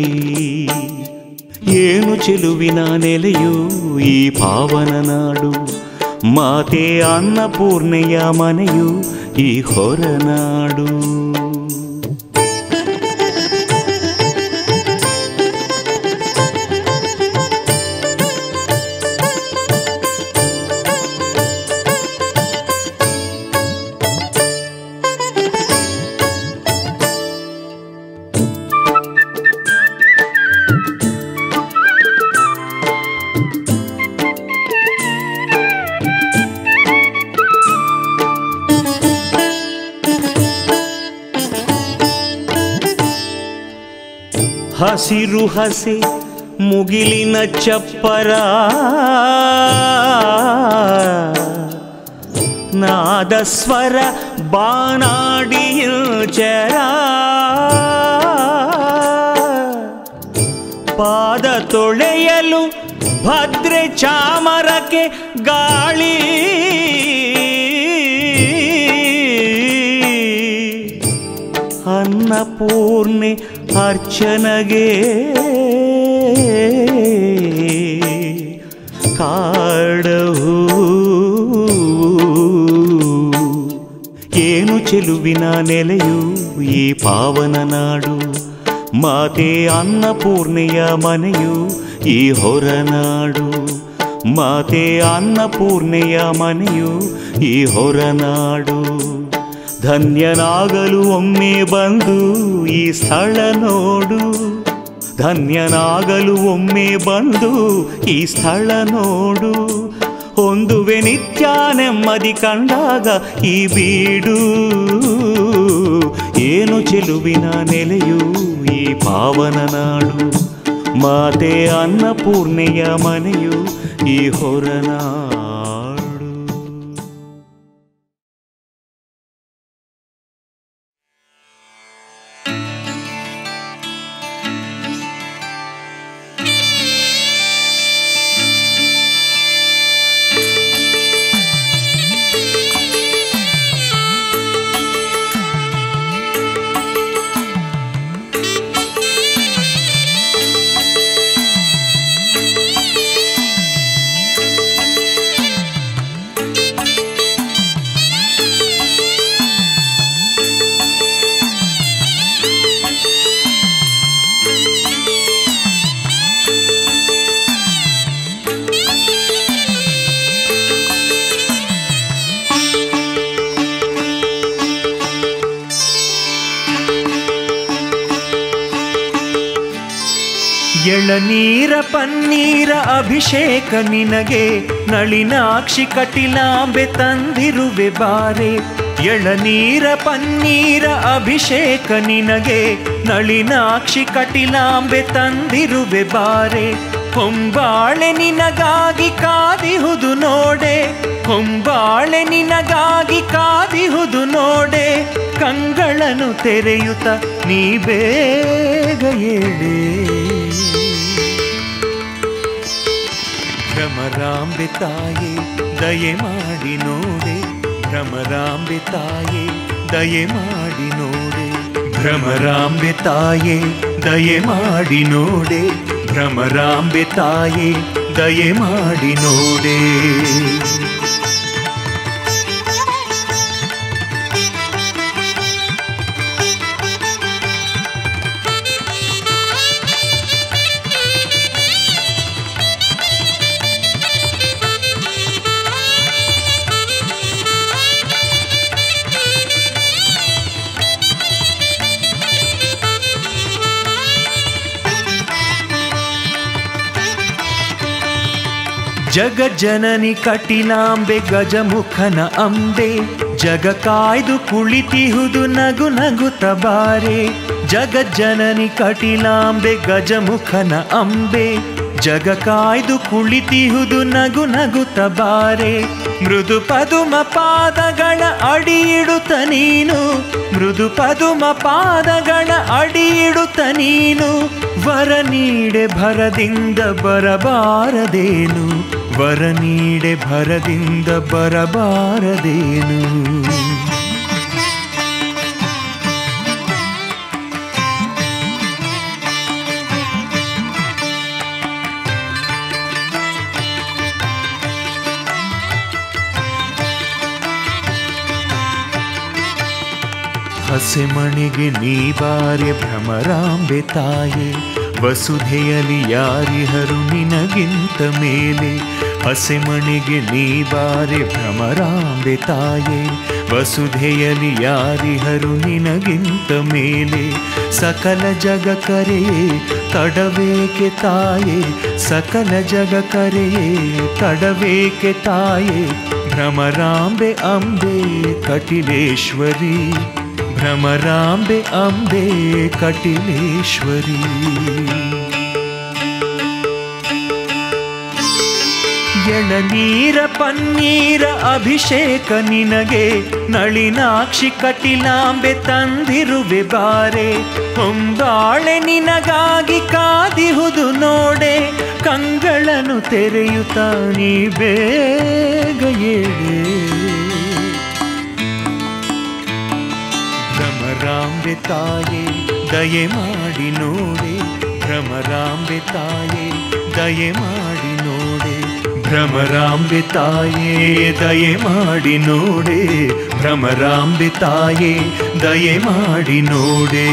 ಏನು ಚೆಲುವಿನ ನೆಲೆಯು ಈ ಪಾವನ ನಾಡು ಮಾತೆ ಅನ್ನಪೂರ್ಣೆಯ ಮನೆಯು ಈ ಹೊರನಾಡು ಹಸಿರು ಹಸೆ ಮುಗಿಲಿನ ಚಪ್ಪರ ನಾದಸ್ವರ ಬಾನಾಡಿಯು ಚರ ಪಾದ ತೊಳೆಯಲು ಭದ್ರೆ ಚಾಮರಕ್ಕೆ ಗಾಳಿ ಅನ್ನಪೂರ್ಣೆ ಅರ್ಚನಗೆ ಕಾಡಹೂ ಏನು ಚೆಲುವಿನ ನೆಲೆಯು ಈ ಪಾವನ ನಾಡು ಮಾತೆ ಅನ್ನಪೂರ್ಣೆಯ ಮನೆಯು ಈ ಹೊರನಾಡು ಮಾತೆ ಅನ್ನಪೂರ್ಣೆಯ ಮನೆಯು ಈ ಹೊರನಾಡು ಧನ್ಯನಾಗಲು ಒಮ್ಮೆ ಬಂದು ಈ ಸ್ಥಳ ನೋಡು ಧನ್ಯನಾಗಲು ಒಮ್ಮೆ ಬಂದು ಈ ಸ್ಥಳ ನೋಡು ಹೊಂದುವೆ ನಿತ್ಯ ನೆಮ್ಮದಿ ಕಂಡಾಗ ಈ ಬೀಡು ಏನು ಚೆಲುವಿನ ನೆಲೆಯು ಈ ಪಾವನ ನಾಡು ಮಾತೆ ಅನ್ನಪೂರ್ಣೆಯ ಮನೆಯು ಈ ಹೊರನಾಡು ಎಳನೀರ ಪನ್ನೀರ ಅಭಿಷೇಕ ನಿನಗೆ ನಳಿನಾಕ್ಷಿ ಕಟಿಲಾಂಬೆ ತಂದಿರುವೆ ಬಾರೆ ಎಳನೀರ ಪನ್ನೀರ ಅಭಿಷೇಕ ನಿನಗೆ ನಳಿನಾಕ್ಷಿ ಕಟಿಲಾಂಬೆ ತಂದಿರುವೆ ಬಾರೆ ಹೊಂಬಾಳೆ ನಿನಗಾಗಿ ಕಾದಿಹುದು ನೋಡೆ ಹೊಂಬಾಳೆ ನಿನಗಾಗಿ ಕಾದಿಹುದು ನೋಡೆ ಕಂಗಳನ್ನು ತೆರೆಯುತ್ತ ನೀ ಬೇಗ ಏಳೆ ಭ್ರಮರಾಂಬೆ ತಾಯೇ ದಯೆ ಮಾಡಿ ನೋಡೆ ಭ್ರಮರಾಂಬೆ ತಾಯೇ ದಯೆ ಮಾಡಿ ನೋಡೆ ಭ್ರಮರಾಂಬೆ ತಾಯೇ ದಯೆ ಮಾಡಿ ನೋಡೆ ಭ್ರಮರಾಂಬೆ ತಾಯೇ ದಯೆ ಮಾಡಿ ನೋಡೆ ಜಗ ಜನನಿ ಕಟಿಲಾಂಬೆ ಗಜಮುಖನ ಅಂಬೆ ಜಗ ಕಾಯ್ದು ಕುಳಿತಿಹುದು ನಗು ನಗುತ್ತ ಬಾರೆ ಜಗಜ್ಜನನಿ ಕಟಿಲಾಂಬೆ ಗಜಮುಖನ ಅಂಬೆ ಜಗ ಕಾಯ್ದು ಕುಳಿತಿಹುದು ನಗು ನಗುತ್ತ ಬಾರೆ ಮೃದು ಪದುಮ ಪಾದಗಳ ಅಡಿಯಿಡುತ್ತ ನೀನು ಮೃದು ಪದುಮ ಪಾದಗಳ ಅಡಿಯಿಡುತ್ತ ನೀನು ವರ ನೀಡೆ ಭರದಿಂದ ಬರಬಾರದೇನು ವರ ನೀಡೆ ಭರದಿಂದ ಬರಬಾರದೇನು ಹಸೆಮಣಿಗೆ ನೀ ಬಾರೆ ಭ್ರಮರಾಂಬೆ ತಾಯೆ ವಸುಧೆಯಲಿ ಯಾರಿಹರು ನಿನಗಿಂತ ಮೇಲೆ ಹಸೆಮಣಿಗೆ ನೀ ಬಾರೆ ಭ್ರಮರಾಂಬೆ ತಾಯೆ ವಸುಧೆಯಲಿ ಯಾರಿಹರು ನಿನಗಿಂತ ಮೇಲೆ ಸಕಲ ಜಗ ಕರೆಯೇ ತಡವೇಕೆ ತಾಯೆ ಸಕಲ ಜಗ ಕರೆಯೇ ತಡವೇಕೆ ತಾಯೆ ಭ್ರಮರಾಂಬೆ ಅಂಬೆ ಕಟಿಲೇಶ್ವರಿ ಭ್ರಮರಾಂಬೆ ಅಂಬೆ ಕಟಿಲೇಶ್ವರಿ ಎಳನೀರ ಪನ್ನೀರ ಅಭಿಷೇಕ ನಿನಗೆ ನಳಿನಾಕ್ಷಿ ಕಟಿಲಾಂಬೆ ತಂದಿರುವೆ ಬಾರೆ ಹೊಂಬಾಳೆ ನಿನಗಾಗಿ ಕಾದಿಹುದು ನೋಡೆ ಕಂಗಳನ್ನು ತೆರೆಯುತ್ತ ನೀ ಬೇಗ ಏಳೆ ಭ್ರಮರಾಂಬೆ ತಾಯೇ ದಯೆ ಮಾಡಿ ನೋಡೆ ಭ್ರಮರಾಂಬೆ ತಾಯೇ ದಯೆ ಮಾಡಿ ನೋಡೆ ಭ್ರಮರಾಂಬೆ ತಾಯೇ ದಯೆ ಮಾಡಿ ನೋಡೆ ಭ್ರಮರಾಂಬೆ ತಾಯೇ ದಯೆ ಮಾಡಿ ನೋಡೆ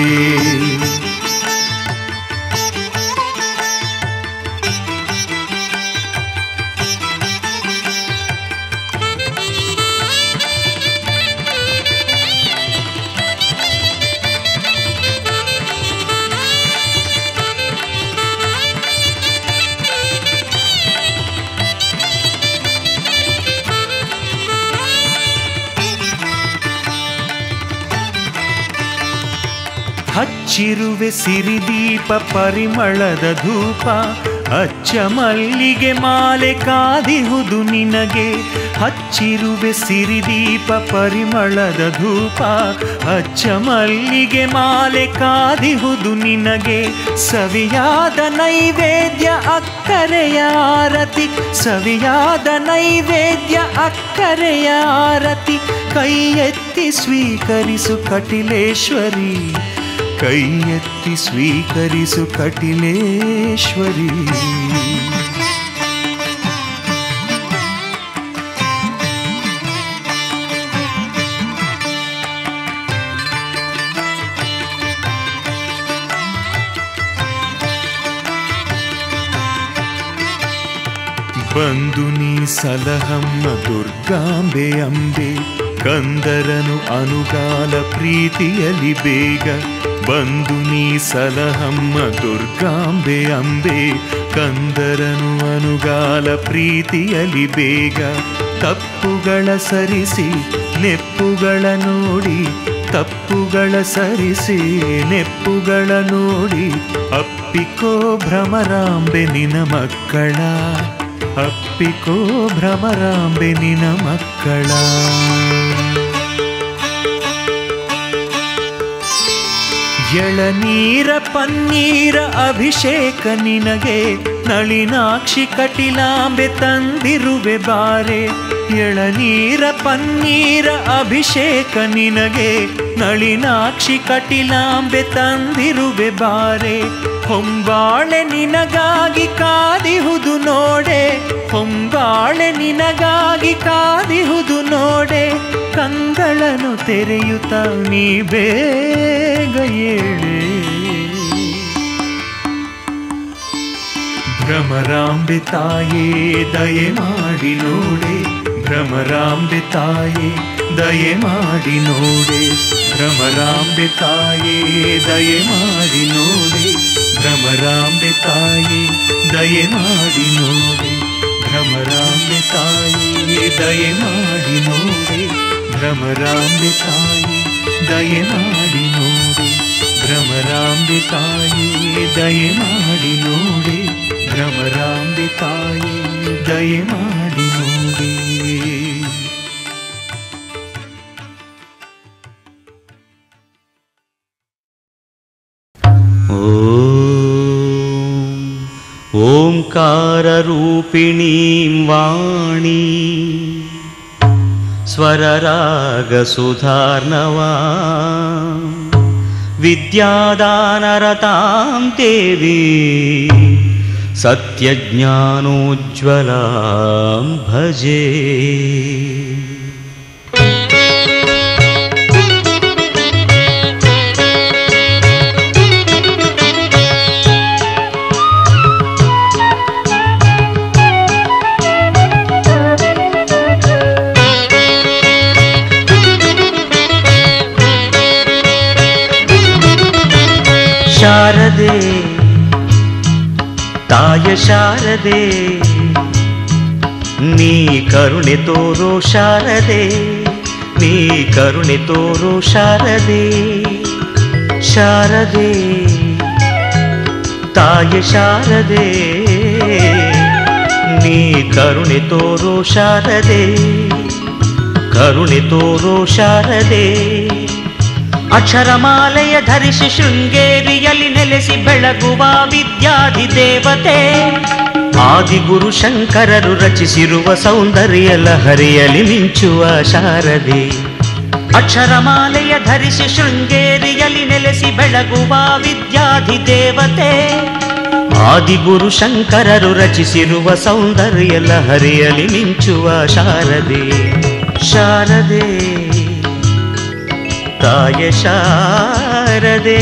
ಹಚ್ಚಿರುವೆ ಸಿರಿದೀಪ ಪರಿಮಳದ ಧೂಪ ಅಚ್ಚ ಮಲ್ಲಿಗೆ ಮಾಲೆ ಕಾದಿಹುದು ನಿನಗೆ ಹಚ್ಚಿರುವೆ ಸಿರಿದೀಪ ಪರಿಮಳದ ಧೂಪ ಅಚ್ಚ ಮಲ್ಲಿಗೆ ಮಾಲೆ ಕಾದಿಹುದು ನಿನಗೆ ಸವಿಯಾದ ನೈವೇದ್ಯ ಅಕ್ಕರೆಯ ಆರತಿ ಸವಿಯಾದ ನೈವೇದ್ಯ ಅಕ್ಕರೆಯ ಆರತಿ ಕೈ ಎತ್ತಿ ಸ್ವೀಕರಿಸು ಕಟಿಲೇಶ್ವರಿ ಕೈ ಎತ್ತಿ ಸ್ವೀಕರಿಸು ಕಟಿಲೇಶ್ವರಿ ಬಂದು ನೀ ಸಲಹಮ್ಮ ದುರ್ಗಾಂಬೆ ಅಂಬೆ ಕಂದರನು ಅನುಗಾಲ ಪ್ರೀತಿಯಲಿ ಬೇಗ ಬಂದು ನೀ ಸಲಹಮ್ಮ ದುರ್ಗಾಂಬೆ ಅಂಬೆ ಕಂದರನು ಅನುಗಾಲ ಪ್ರೀತಿಯಲಿ ಬೇಗ ತಪ್ಪುಗಳ ಸರಿಸಿ ನೆಪ್ಪುಗಳ ನೋಡಿ ತಪ್ಪುಗಳ ಸರಿಸಿ ನೆಪ್ಪುಗಳ ನೋಡಿ ಅಪ್ಪಿಕೋ ಭ್ರಮರಾಂಬೆ ನಿನ ಮಕ್ಕಳ ಅಪ್ಪಿಕೋ ಭ್ರಮರಾಂಬೆ ನಿನ ಮಕ್ಕಳ ಎಳನೀರ ಪನ್ನೀರ ಅಭಿಷೇಕ ನಿನಗೆ ನಳಿನಾಕ್ಷಿ ಕಟಿಲಾಂಬೆ ತಂದಿರುವೆ ಬಾರೆ ಎಳನೀರ ಪನ್ನೀರ ಅಭಿಷೇಕ ನಿನಗೆ ನಳಿನಾಕ್ಷಿ ಕಟಿಲಾಂಬೆ ತಂದಿರುವೆ ಬಾರೆ ಹೊಂಬಾಳೆ ನಿನಗಾಗಿ ಕಾದಿಹುದು ನೋಡೆ ಹೊಂಬಾಳೆ ನಿನಗಾಗಿ ಕಾದಿಹುದು ನೋಡೆ ಕಂಗಳನ್ನು ತೆರೆಯುತ್ತ ನೀ ಬೇಗ ಏಳೆ ಭ್ರಮರಾಂಬೆ ತಾಯೇ ದಯೆ ಮಾಡಿ ನೋಡೆ ಭ್ರಮರಾಂಬೆ ತಾಯೇ ದಯೆ ಮಾಡಿ ನೋಡೆ ಭ್ರಮರಾಂಬೆ ತಾಯೇ ದಯೆ ಮಾಡಿ ನೋಡೆ ಭ್ರಮರಾಂಬೆ ತಾಯೇ ದಯೆ ಮಾಡಿ ನೋಡೆ ಭ್ರಮರಾಂಬೆ ತಾಯೇ ದಯೆ ಮಾಡಿ ನೋಡೆ ಭ್ರಮರಾಂಬೆ ತಾಯೇ ದಯೆ ಮಾಡಿ ನೋಡೆ ಭ್ರಮ ಭ್ರಮರಾಂಬೆ ತಾಯೇ ದಯೆ ಮಾಡಿ ನೋಡೆ ಭ್ರಮರಾಂಬೆ ತಾಯೇ ದಯೆ ಮಾಡಿ ನೋಡೆ ओङ्काररूपिणीं वाणी स्वररागसुधार्णवा विद्यादानरतां देवी सत्यज्ञानोज्ज्वलां भजे ಶಾರದೆ ತಾಯ ಶಾರದೆ ನೀ ಕರುಣೆ ತೋರೋ ಶಾರದೆ ನೀ ಕರುಣೆ ತೋರೋ ಶಾರದೆ ಶಾರದೆ ತಾಯ ಶಾರದೆ ನೀ ಕರುಣೆ ತೋರೋ ಶಾರದೆ ಕರುಣೆ ತೋರೋ ಶಾರದೆ ಅಕ್ಷರಮಾಲೆಯ ಧರಿಸಿ ಶೃಂಗೇರಿಯಲ್ಲಿ ನೆಲೆಸಿ ಬೆಳಗುವ ವಿದ್ಯಾಧಿ ದೇವತೆ ಆದಿಗುರು ಶಂಕರರು ರಚಿಸಿರುವ ಸೌಂದರ್ಯ ಲಹರಿಯಲ್ಲಿ ಮಿಂಚುವ ಶಾರದೆ ಅಕ್ಷರಮಾಲೆಯ ಧರಿಸಿ ಶೃಂಗೇರಿಯಲ್ಲಿ ನೆಲೆಸಿ ಬೆಳಗುವ ವಿದ್ಯಾಧಿ ದೇವತೆ ಆದಿಗುರು ಶಂಕರರು ರಚಿಸಿರುವ ಸೌಂದರ್ಯ ಲಹರಿಯಲ್ಲಿ ಮಿಂಚುವ ಶಾರದೆ ಶಾರದೆ ತಾಯ ಶಾರದೆ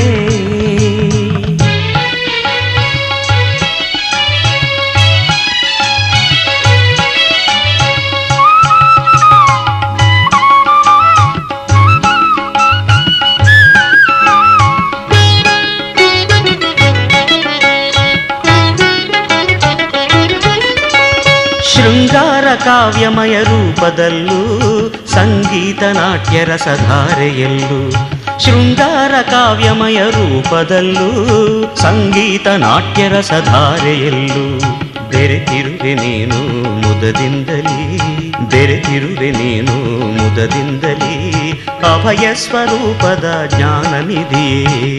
ಶೃಂಗಾರ ಕಾವ್ಯಮಯ ರೂಪದಲ್ಲೂ ಸಂಗೀತ ನಾಟ್ಯ ರಸಧಾರೆಯಲ್ಲೂ ಶೃಂಗಾರ ಕಾವ್ಯಮಯ ರೂಪದಲ್ಲೂ ಸಂಗೀತ ನಾಟ್ಯ ರಸಧಾರೆಯಲ್ಲೂ ಬೆರೆತಿರುವೆ ನೀನು ಮುದದಿಂದಲೇ ಬೆರೆತಿರುವೆ ನೀನು ಮುದದಿಂದಲೇ ಅಭಯ ಸ್ವರೂಪದ ಜ್ಞಾನನಿಧಿಯೇ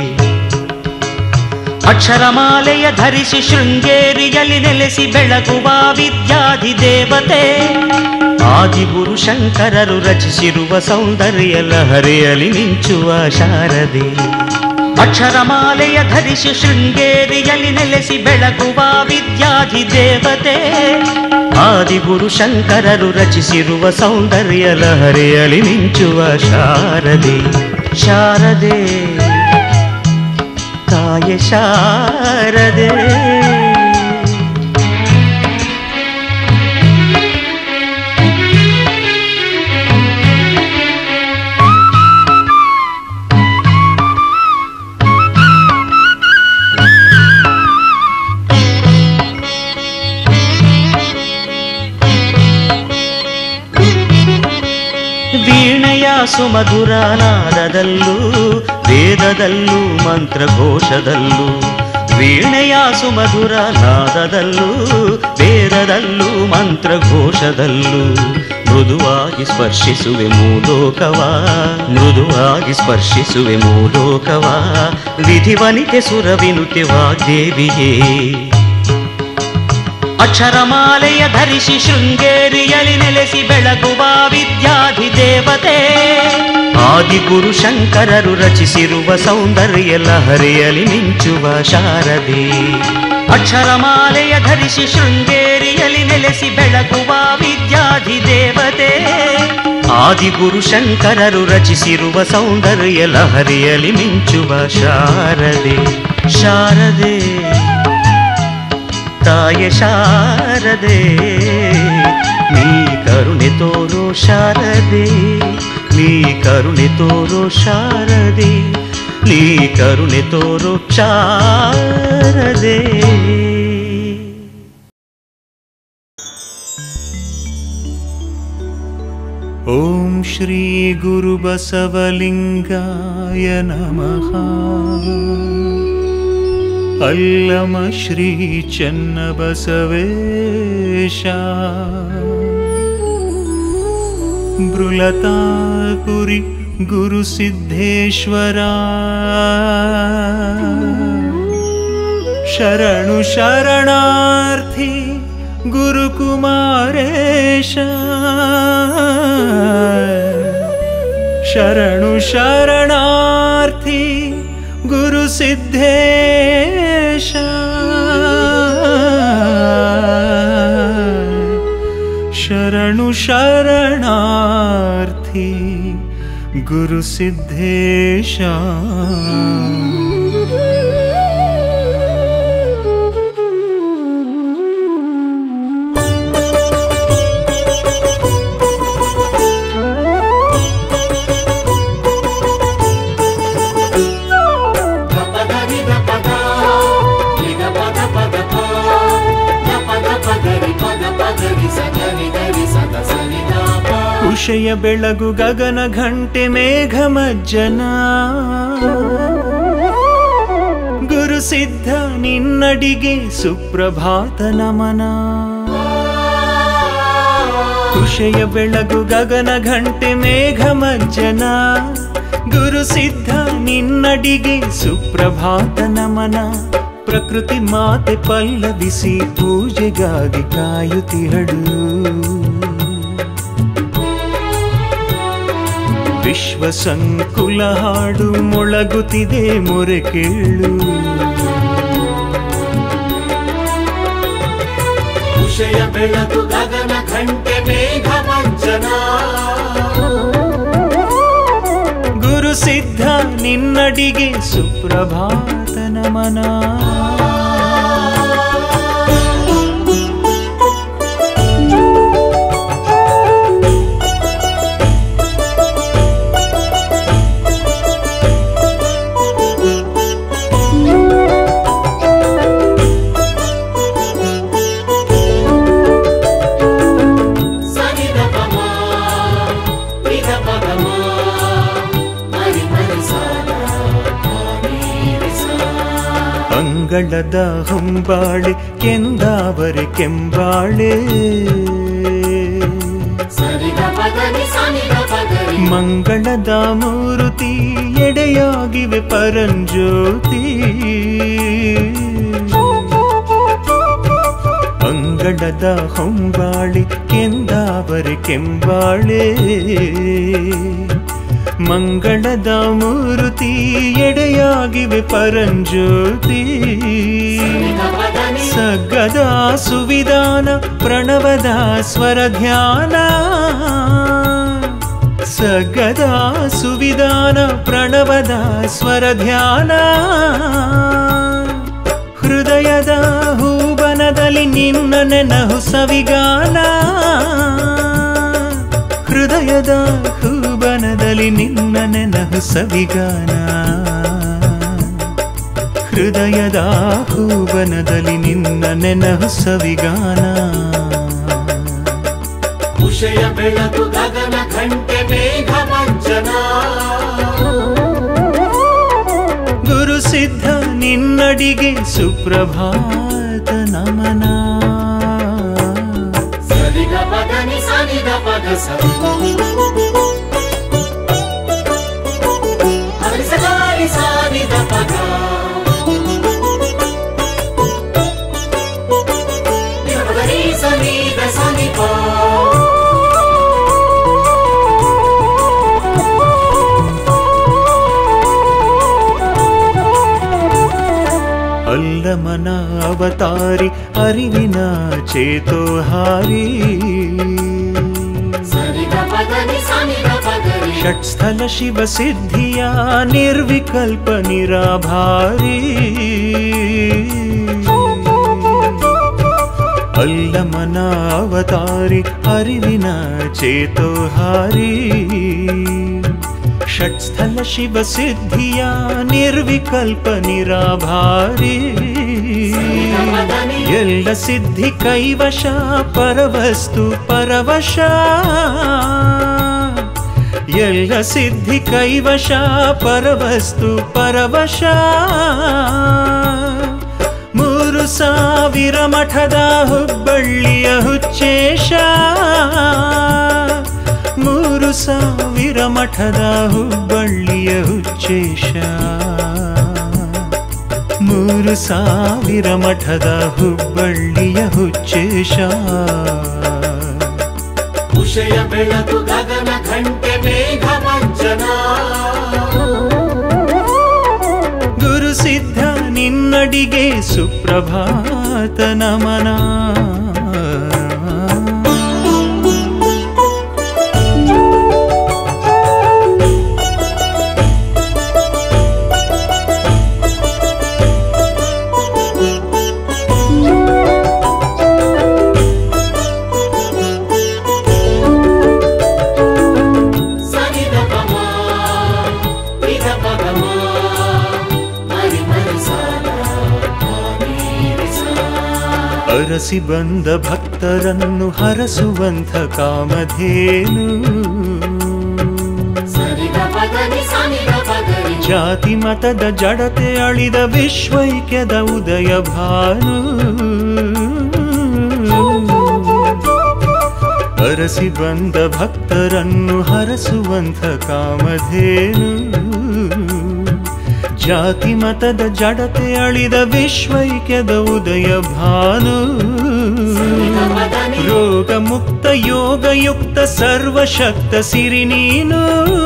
ಅಕ್ಷರಮಾಲೆಯ ಧರಿಸಿ ಶೃಂಗೇರಿಯಲ್ಲಿ ನೆಲೆಸಿ ಬೆಳಗುವ ವಿದ್ಯಾಧಿ ದೇವತೆ ಆದಿಗುರು ಶಂಕರರು ರಚಿಸಿರುವ ಸೌಂದರ್ಯ ಲಹರಿಯಲ್ಲಿ ಮಿಂಚುವ ಶಾರದೆ ಅಕ್ಷರಮಾಲೆಯ ಧರಿಸಿ ಶೃಂಗೇರಿಯಲ್ಲಿ ನೆಲೆಸಿ ಬೆಳಗುವ ವಿದ್ಯಾಧಿ ದೇವತೆ ಆದಿಗುರು ಶಂಕರರು ರಚಿಸಿರುವ ಸೌಂದರ್ಯ ಲಹರಿಯಲ್ಲಿ ಮಿಂಚುವ ಶಾರದೆ ಶಾರದೆ ತಾಯ ಶಾರದೆ ವೀಣೆಯ ಸುಮಧುರ ನಾದದಲ್ಲೂ ವೇದದಲ್ಲೂ ಮಂತ್ರಘೋಷದಲ್ಲೂ ವೀಣೆಯ ಸುಮಧುರ ನಾದದಲ್ಲೂ ವೇದದಲ್ಲೂ ಮಂತ್ರಘೋಷದಲ್ಲೂ ಮೃದುವಾಗಿ ಸ್ಪರ್ಶಿಸುವೆ ಮೂಲೋಕವ ಮೃದುವಾಗಿ ಸ್ಪರ್ಶಿಸುವೆ ಮೂಲೋಕವ ವಿಧಿವನಿತೆ ಸುರವಿನುತೆ ವಾಗ್ದೇವಿಯೇ ಅಕ್ಷರಮಾಲೆಯ ಧರಿಸಿ ಶೃಂಗೇರಿಯಲ್ಲಿ ನೆಲೆಸಿ ಬೆಳಗುವ ವಿದ್ಯಾಧಿ ದೇವತೆ ಆದಿಗುರು ಶಂಕರರು ರಚಿಸಿರುವ ಸೌಂದರ್ಯ ಲಹರಿಯಲ್ಲಿ ಮಿಂಚುವ ಶಾರದೆ ಅಕ್ಷರಮಾಲೆಯ ಧರಿಸಿ ಶೃಂಗೇರಿಯಲ್ಲಿ ನೆಲೆಸಿ ಬೆಳಗುವ ವಿದ್ಯಾಧಿ ದೇವತೆ ಆದಿಗುರು ಶಂಕರರು ರಚಿಸಿರುವ ಸೌಂದರ್ಯ ಲಹರಿಯಲ್ಲಿ ಮಿಂಚುವ ಶಾರದೆ ಶಾರದೆ ತಾಯ ಶಾರದೆ ನೀ ಕರುಣೆ ತೋರೋ ಶಾರದೆ ನೀ ಕರುಣೆ ತೋರೋ ಶಾರದೆ ನೀ ಕರುಣೆ ತೋರೋ ಶಾರದೆ ॐ श्रीगुरुबसवलिङ्गाय नमः अल्लम श्रीचन्नबसवेश बृलतापुरि गुरुसिद्धेश्वरा ಶರಣು ಶರಣಾರ್ಥಿ ಗುರುಕುಮಾರೇಶ ಶರಣು ಶರಣಾರ್ಥಿ ಗುರು ಸಿದ್ಧೇಶ ಶರಣು ಶರಣಾರ್ಥಿ ಗುರು ಸಿದ್ಧೇಶ ಉಷಯ ಬೆಳಗು ಗಗನ ಘಂಟೆ ಮೇಘ ಮಜ್ಜನ ಗುರು ಸಿದ್ಧ ನಿನ್ನಡಿಗೆ ಸುಪ್ರಭಾತ ನಮನ ಉಷಯ ಬೆಳಗು ಗಗನ ಘಂಟೆ ಮೇಘ ಮಜ್ಜನ ಗುರು ಸಿದ್ಧ ನಿನ್ನಡಿಗೆ ಸುಪ್ರಭಾತ ನಮನ ಪ್ರಕೃತಿ ಮಾತೆ ಪಲ್ಲವಿಸಿ ಪೂಜೆಗಾಗಿ ಕಾಯುತ್ತಿಹಳು ವಿಶ್ವ ಸಂಕುಲ ಹಾಡು ಮೊಳಗುತ್ತಿದೆ ಮೊರೆ ಕೇಳು ವಿಷಯ ಬೆಳಕು ಗಗನ ಘಂಟೆ ಮೇಘ ಮಂಜನ ಗುರು ಸಿದ್ಧ ನಿನ್ನಡಿಗೆ ಸುಪ್ರಭಾತ ನಮನ ಸನಿದ ಪಮ ನಿದ ಪದಮ ಮರಿ ಮರಿ ಸಾದ ನೀರಿ ಸಾ ಅಂಗಳದ ಹೊಂಬಾಳೆ ಕೆಂದಾವರೆ ಕೆಂಬಾಳೆ ಸರಿಗ ಪದನಿ ಸನಿದ ಪದರಿ ಮಂಗಳದ ಮೂರುತಿ ಎಡೆಯಾಗಿವೆ ಪರಂಜ್ಯೋತಿ ಅಂಗಳದ ಹೊಂಬಾಳಿ ಕೆಂದಾವರೆ ಕೆಂಬಾಳೆ ಮಂಗಳದ ಮೂರುತಿ ಎಡೆಯಾಗಿವೆ ಪರಂಜ್ಯೋತಿ ಪದನಿ ಸಗ್ಗದ ಸುವಿಧಾನ ಪ್ರಣವದ ಸ್ವರ ಧ್ಯಾನ ಸಗ್ಗದ ಸುವಿಧಾನ ಪ್ರಣವದ ಸ್ವರ ಧ್ಯಾನ ಹೃದಯದ ಹೂಬನದಲ್ಲಿ ನಿನ್ನ ನೆನಹು ಸವಿಗಾನ ಹೃದಯದ ಹೂಬನದಲ್ಲಿ ನಿನ್ನ ನೆನಹು ಸವಿಗಾನ ಹೃದಯದ ಹೂವನದಲ್ಲಿ ನಿನ್ನ ನೆನಹು ಸವಿಗಾನ ವಿಷಯ ಬೆಳಕು ಗಗನ ಘಂಟೆ ಮೇಘ ಮಂಜನ ಗುರು ಸಿದ್ಧ ನಿನ್ನಡಿಗೆ ಸುಪ್ರಭಾತ ನಮನ ಸರಿಗ ಪದನಿ ಸನಿದ ಪದ ಸರಿ ಹರಿ ಸದಾರಿ ಸಾನಿದ ಪದ ನಿದ ಪದನಿ ಸನಿದ ಸನಿಪ ಅಲ್ಲಮನ ಅವತಾರಿ ಅರಿವಿನ ಚೇತೋಹಾರಿ ಸರಿಗ ಪದನಿ ಸನಿದ ಪದರಿ ಷಟ್ಸ್ಥಲ ಶಿವ ಸಿದ್ಧಿಯ ನಿರ್ವಿಕಲ್ಪ ನಿರಾಭಾರಿ ಅಲ್ಲಮನ ಅವತಾರಿ ಅರಿವಿನ ಚೇತೋಹಾರಿ ಷಟ್ಸ್ಥಲ ಶಿವ ಸಿದ್ಧಿಯ ನಿರ್ವಿಕಲ್ಪ ನಿರಾಭಾರಿ ಎಲ್ಲ ಸಿದ್ಧಿ ಕೈವಶ ಪರವಸ್ತು ಪರವಶ ಎಲ್ಲ ಸಿದ್ಧಿ ಕೈವಶ ಪರವಸ್ತು ಪರವಶ ಮೂರು ಸಾವಿರ ಮಠದ ಹುಬ್ಬಳ್ಳಿಯ ಹುಚ್ಚೇಶ ಮೂರು ಸಾವಿರ ಮಠದ ಹುಬ್ಬಳ್ಳಿಯ ಹುಚ್ಚೇಶ ಮೂರು ಸಾವಿರ ಮಠದ ಹುಬ್ಬಳ್ಳಿಯ ಹುಚ್ಚೇಶ ಉಷಯ ಬೆಳಕು ಗಗನ ಘಂಟೆ ಮೇಘ ಮಂಜನ ಗುರು ಸಿದ್ಧ ನಿನ್ನಡಿಗೆ ಸುಪ್ರಭಾತ ನಮನ ಸನಿದ ಪಮ ನಿಧ ಪಗಮ ಮರಿ ಮರಿ ಸಾಲ ನೀರಿ ಸಾ ಅರಸಿ ಬಂದ ಭಕ್ತರನ್ನು ಹರಸುವಂಥ ಕಾಮಧೇನು ಸನಿದ ಪಗನಿ ಸನಿದ ಪಗರಿ ಜಾತಿ ಮತದ ಜಡತೆ ಅಳಿದ ವಿಶ್ವೈಕ್ಯದ ಉದಯ ಭಾನು ಅರಸಿ ಬಂದ ಭಕ್ತರನ್ನು ಹರಸುವಂಥ ಕಾಮಧೇನು ಜಾತಿ ಮತದ ಜಡತೆ ಅಳಿದ ವಿಶ್ವೈಕ್ಯದ ಉದಯ ಭಾನು ರೋಗ ಮುಕ್ತ ಯೋಗಯುಕ್ತ ಸರ್ವಶಕ್ತ ಸಿರಿ ನೀನು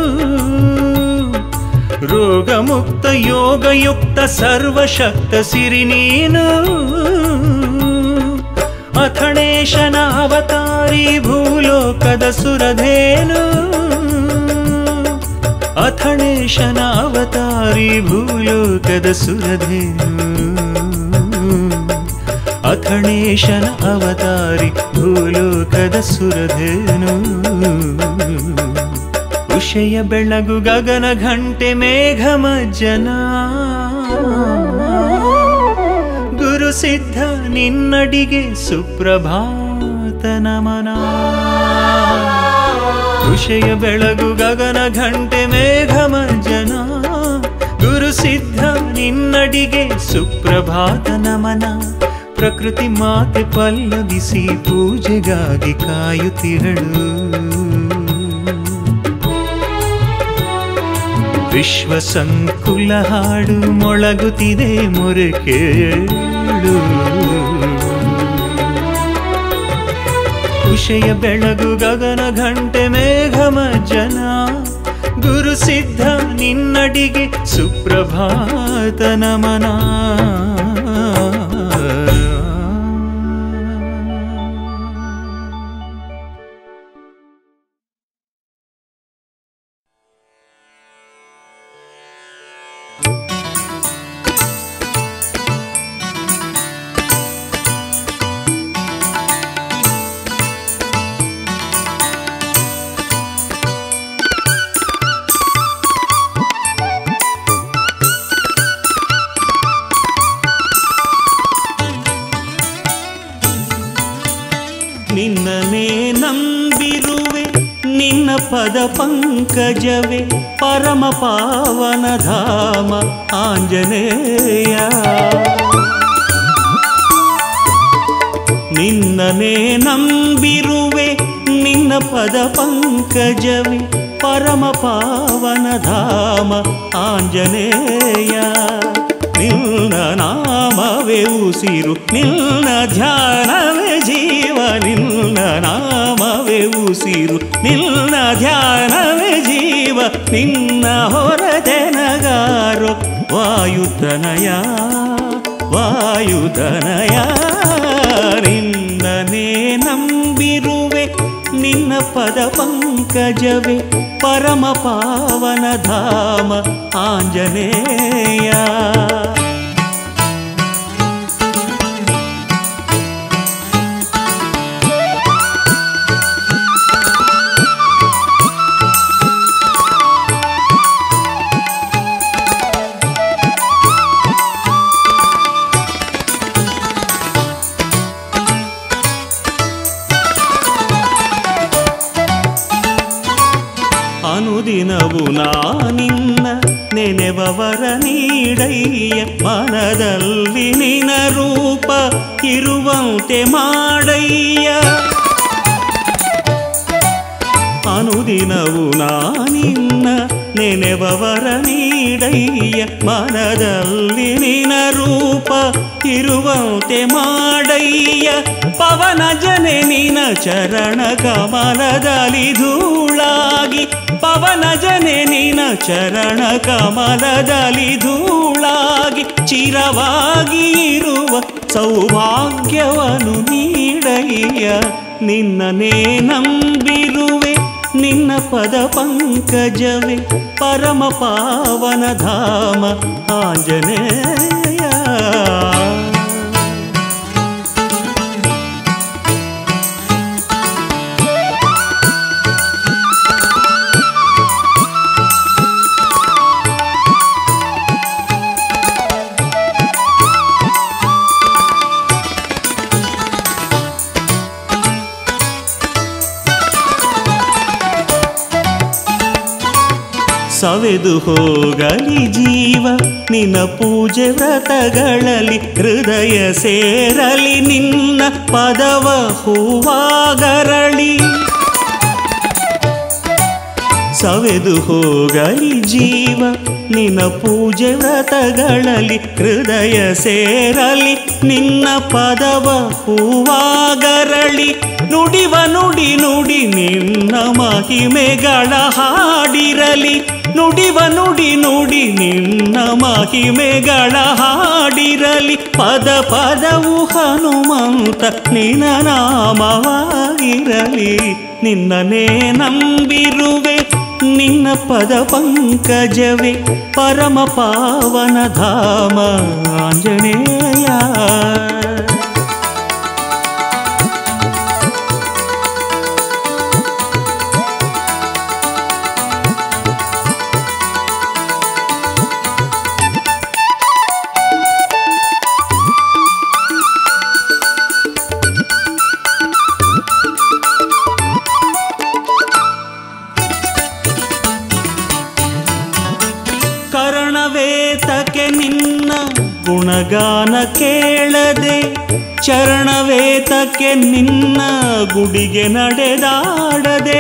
ರೋಗ ಮುಕ್ತ ಯೋಗಯುಕ್ತ ಸರ್ವಶಕ್ತ ಸಿರಿ ನೀನು ಅಥಣೇಶನ ಅವತಾರಿ ಭೂಲೋಕದ ಸುರಧೇನು ಅಥಣೇಶನ ಅವತಾರಿ ಭೂಲೋಕದ ಸುರಧೇನು ಅಥಣೇಶನ ಅವತಾರಿ ಭೂಲೋಕದ ಸುರಧೇನು ಉಷಯ ಬೆಳಗು ಗಗನ ಘಂಟೆ ಮೇಘ ಮಜ್ಜನ ಗುರು ಸಿದ್ಧ ನಿನ್ನಡಿಗೆ ಸುಪ್ರಭಾತ ನಮನ ಉಷಯ ಬೆಳಗು ಗಗನ ಘಂಟೆ ಮೇಘ ಮಜ್ಜನ ಗುರು ಸಿದ್ಧ ನಿನ್ನಡಿಗೆ ಸುಪ್ರಭಾತ ನಮನ ಪ್ರಕೃತಿ ಮಾತೆ ಪಲ್ಲವಿಸಿ ಪೂಜೆಗಾಗಿ ಕಾಯುತ್ತಿರಳು ವಿಶ್ವ ಸಂಕುಲ ಹಾಡು ಮೊಳಗುತ್ತಿದೆ ಮೊರೆ ಕೇಳು ಖುಷಿಯ ಬೆಳಗು ಗಗನ ಘಂಟೆ ಮೇಘ ಮಜ್ಜನ ಗುರು ಸಿದ್ಧ ನಿನ್ನಡಿಗೆ ಸುಪ್ರಭಾತ ನಮನ ನಿನ್ನನೇ ನಂಬಿರುವೆ ನಿನ್ನ ಪದ ಪಂಕಜವೇ ಪರಮ ಪಾವನ ಧಾಮ ಆಂಜನೇಯ ನಿನ್ನನೇ ನಂಬಿರುವೆ ನಿನ್ನ ಪದ ಪಂಕಜವೇ ಪರಮ ಪಾವನ ಧಾಮ ಆಂಜನೇಯ ನಿನ್ನ ನಾಮವೇ ಉಸಿರು ನಿನ್ನ ಧ್ಯಾನವೇ ಜೀವ ನಿನ್ನ ನಾಮವೇ ಉಸಿರು ನಿನ್ನ ಧ್ಯಾನವೇ ಜೀವ ನಿನ್ನ ಹೊರತೆನಗಾರೋ ವಾಯುತನಯ ವಾಯುತನಯ ನಿನ್ನನೇ ನಂಬಿರುವೆ ನಿನ್ನ ಪದ ಪಂಕಜವೇ ಪರಮ ಪಾವನ ಧಾಮ ಆಂಜನೇಯ ಅನುದಿನವು ನಾನಿನ್ನ ನೆನೆವವರ ನೀಡಯ್ಯ ಮನದಲ್ಲಿ ನಿನ ರೂಪ ಇರುವಂತೆ ಮಾಡಯ್ಯ ಅನುದಿನವು ನಾನಿನ್ನ ನೆನೆವವರ ನೀಡಯ್ಯ ಮನದಲ್ಲಿ ನಿನ ರೂಪ ಇರುವಂತೆ ಮಾಡಯ್ಯ ಪವನ ಜನೆ ನಿನ ಚರಣ ಕಮಲದಲ್ಲಿ ಧೂಳಾಗಿ ಪವನ ಜನೆ ನಿನ ಚರಣ ಕಮಲದಲ್ಲಿ ಧೂಳಾಗಿ ಚಿರವಾಗಿ ಇರುವ ಸೌಭಾಗ್ಯವನ್ನು ನೀಡಯ್ಯ ನಿನ್ನನೇ ನಂಬಿರುವೆ ನಿನ್ನ ಪದ ಪಂಕಜವೇ ಪರಮ ಪಾವನ ಧಾಮ ಆಂಜನೇಯ ಸವೆದು ಹೋಗಲಿ ಜೀವ ನಿನ್ನ ಪೂಜೆ ವ್ರತಗಳಲ್ಲಿ ಹೃದಯ ಸೇರಲಿ ನಿನ್ನ ಪದವ ಹೂವಾಗರಳಿ ಸವೆದು ಹೋಗಲಿ ಜೀವ ನಿನ್ನ ಪೂಜೆ ವ್ರತಗಳಲ್ಲಿ ಹೃದಯ ಸೇರಲಿ ನಿನ್ನ ಪದವ ಹೂವಾಗರಳಿ ನುಡಿವ ನುಡಿ ನುಡಿ ನಿನ್ನ ಮಹಿಮೆಗಳ ಹಾಡಿರಲಿ ನುಡಿವ ನುಡಿ ನುಡಿ ನಿನ್ನ ಮಹಿಮೆಗಳ ಹಾಡಿರಲಿ ಪದ ಪದವು ಹನುಮಂತ ನಿನ್ನ ನಾಮವಾಗಿರಲಿ ನಿನ್ನನೇ ನಂಬಿರುವೆ ನಿನ್ನ ಪದ ಪಂಕಜವೇ ಪರಮ ಪಾವನ ಧಾಮ ಆಂಜನೇಯ ಕರ್ಣವೇತಕ್ಕೆ ನಿನ್ನ ಗುಣಗಾನ ಕೇಳದೆ ಚರಣವೇತಕ್ಕೆ ನಿನ್ನ ಗುಡಿಗೆ ನಡೆದಾಡದೆ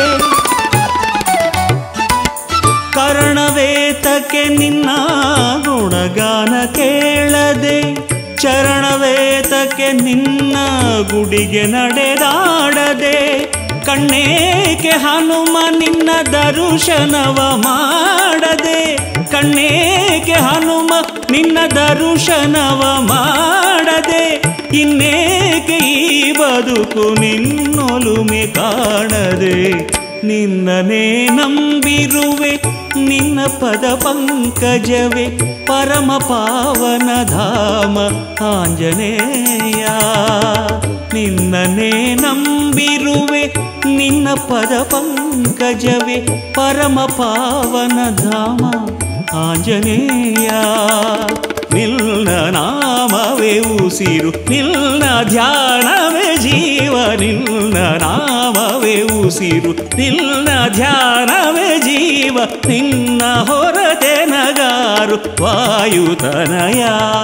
ಕರ್ಣವೇತಕ್ಕೆ ನಿನ್ನ ಗುಣಗಾನ ಕೇಳದೆ ಚರಣವೇತಕ್ಕೆ ನಿನ್ನ ಗುಡಿಗೆ ನಡೆದಾಡದೆ ಕಣ್ಣೇಕೆ ಹನುಮ ನಿನ್ನ ದರುಶನವ ಮಾಡದೆ ಕಣ್ಣೇಕೆ ಹನುಮ ನಿನ್ನ ದರುಶನವ ಮಾಡದೆ ಇನ್ನೇಕೆ ಈ ಬದುಕು ನಿನ್ನೊಲುಮೆ ಕಾಣದೆ ನಿನ್ನನೇ ನಂಬಿರುವೆ ನಿನ್ನ ಪದ ಪಂಕಜವೇ ಪರಮ ಪಾವನ ಧಾಮ ಆಂಜನೇಯ ನಿನ್ನನೇ ನಂಬಿರುವೆ ನಿನ್ನ ಪದ ಪಂಕಜವೇ ಪರಮ ಪಾವನ ಧಾಮ ಆಂಜನೇಯ ನಿನ್ನ ನಾಮವೇ ಉಸಿರು ನಿನ್ನ ಧ್ಯಾನವೇ ಜೀವ ನಿನ್ನ ನಾಮವೇ ಉಸಿರು ನಿನ್ನ ಧ್ಯಾನವೇ ಜೀವ ನಿನ್ನ ಹೊರತೆ ನಗಾರು ವಾಯುತನಯ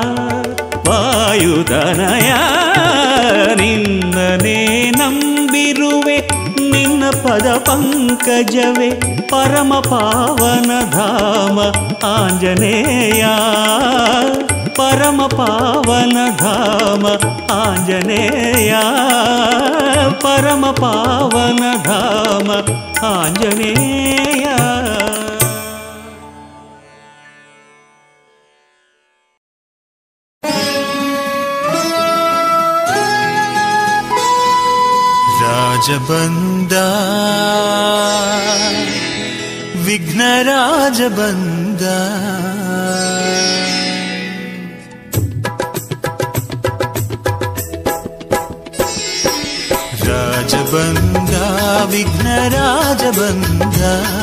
ವಾಯುತನಯ ನಿನ್ನನೇ ನಂಬಿರುವೆ ನಿನ್ನ ಪದ ಪಂಕಜವೇ ಪರಮ ಪಾವನ ಧಾಮ ಆಂಜನೇಯ ಪರಮ ಪಾವನ ಧಾಮ ಆಂಜನೇಯ ಪರಮ ಪಾವನ ಧಾಮ ಆಂಜನೇಯ ರಾಜಬಂದ ವಿಘ್ನರಾಜ ಬಂದ ರಾಜಬಂದ ವಿಘ್ನರಾಜ ಬಂದ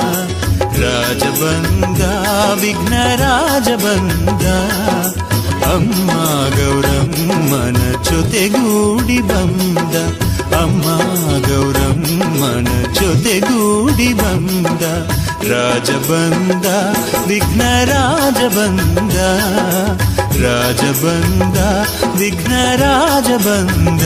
ರಾಜಬಂದ ವಿಘ್ನರಾಜ ಬಂದ ಅಮ್ಮ ಗೌರಮ್ಮನ ಜೊತೆಗೂಡಿ ಬಂದ ಅಮ್ಮ ಗೌರಮ್ಮ ಗೌರಮ್ಮನ ಜೊತೆಗೂಡಿ ಬಂದ ರಾಜ ಬಂದ ವಿಘ್ನ ರಾಜ ಬಂದ ರಾಜ ಬಂದ ವಿಘ್ನ ರಾಜ ಬಂದ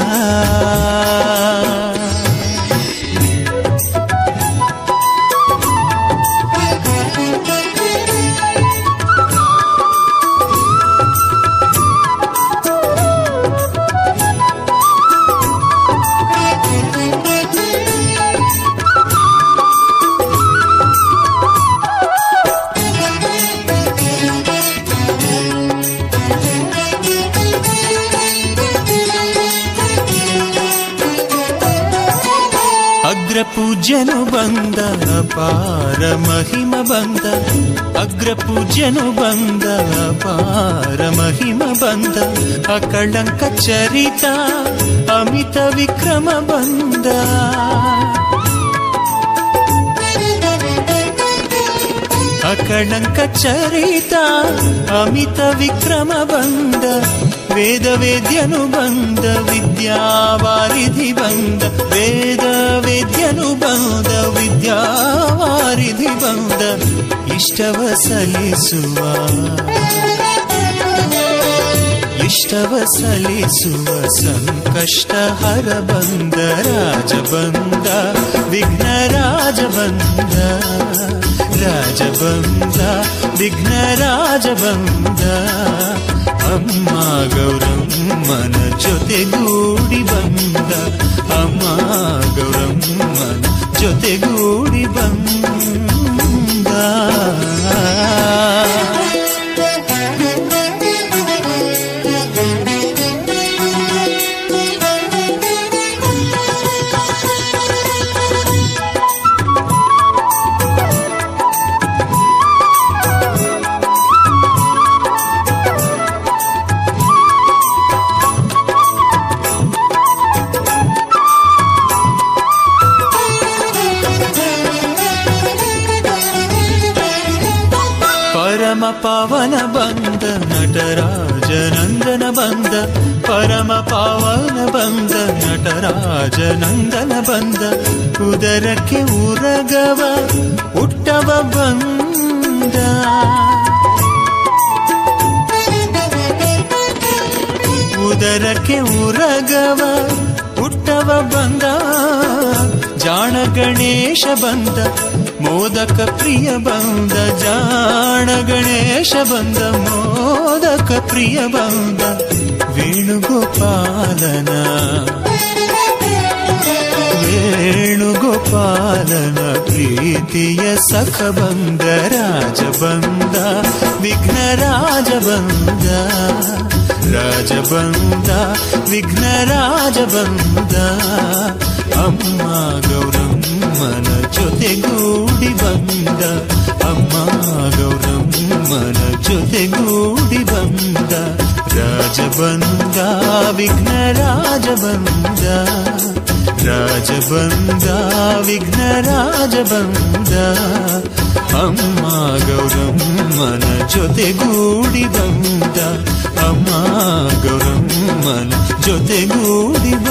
ಅಗ್ರಪೂಜ್ಯನು ಬಂದ ಅಪಾರ ಮಹಿಮ ಬಂದ ಅಗ್ರಪೂಜ್ಯನು ಬಂದ ಅಪಾರ ಮಹಿಮ ಬಂದ ಅಕಳಂಕ ಚರಿತ ಅಮಿತ ವಿಕ್ರಮ ಬಂದ ಅಕಳಂಕ ಚರಿತ ಅಮಿತ ವಿಕ್ರಮ ಬಂದ ವೇದ ವೇದ್ಯನು ಬಂದ ವಿದ್ಯಾವಾರಿಧಿ ಬಂದ ವೇದ ವೇದ್ಯನು ಬಂದ ವಿದ್ಯಾವಾರಿಧಿ ಬಂದ ಇಷ್ಟವ ಸಲ್ಲಿಸುವ ಇಷ್ಟವ ಸಲ್ಲಿಸುವ ಸಂಕಷ್ಟ ಹರ ಬಂದ ರಾಜ ಬಂದ ವಿಘ್ನ ರಾಜ ಬಂದ ರಾಜ ಬಂದ ವಿಘ್ನ ರಾಜ ಬಂದ ಅಮ್ಮ ಗೌರಮ್ಮನ ಜೊತೆಗೂಡಿ ಬಂದ ಅಮ್ಮ ಗೌರಮ್ಮನ ಜೊತೆಗೂಡಿ ಬಂದ ಪರಮ ಪಾವನ ಬಂದ ನಟರಾಜನಂದನ ಬಂದ ಪರಮ ಪಾವನ ಬಂದ ನಟರಾಜನಂದನ ಬಂದ ಉದರಕ್ಕೆ ಉರಗವ ಹುಟ್ಟವ ಬಂದ ಉದರಕ್ಕೆ ಉರಗವ ಹುಟ್ಟವ ಬಂದ ಜಾಣ ಗಣೇಶ ಬಂದ ಮೋದಕ ಪ್ರಿಯ ಬಂದ ಜಾಣ ಗಣೇಶ ಬಂದ ಮೋದಕ ಪ್ರಿಯ ಬಂದ ವೇಣುಗೋಪಾಲನ ವೇಣುಗೋಪಾಲನ ಪ್ರೀತಿಯ ಸಖ ಬಂದ ರಾಜ ಬಂದ ವಿಘ್ನ ರಾಜ ಬಂದ ರಾಜ ಬಂದ ವಿಘ್ನ ರಾಜ ಬಂದ ಅಮ್ಮ ಗೌರಮ್ಮನ ಜೊತೆಗೂಡಿ ಬಂದ ಅಮ್ಮ ಗೌರಮ್ಮನ ಜೊತೆಗೂಡಿ ಬಂದ ರಾಜ ಬಂದ ವಿಘ್ನ ರಾಜ ಬಂದ ರಾಜ ಬಂದ ವಿಘ್ನ ರಾಜ ಬಂದ ಅಮ್ಮ ಗೌರಮ್ಮನ ಜೊತೆಗೂಡಿ ಬಂದ ಅಮ್ಮ ಗೌರಮ್ಮನ ಜೊತೆಗೂಡಿ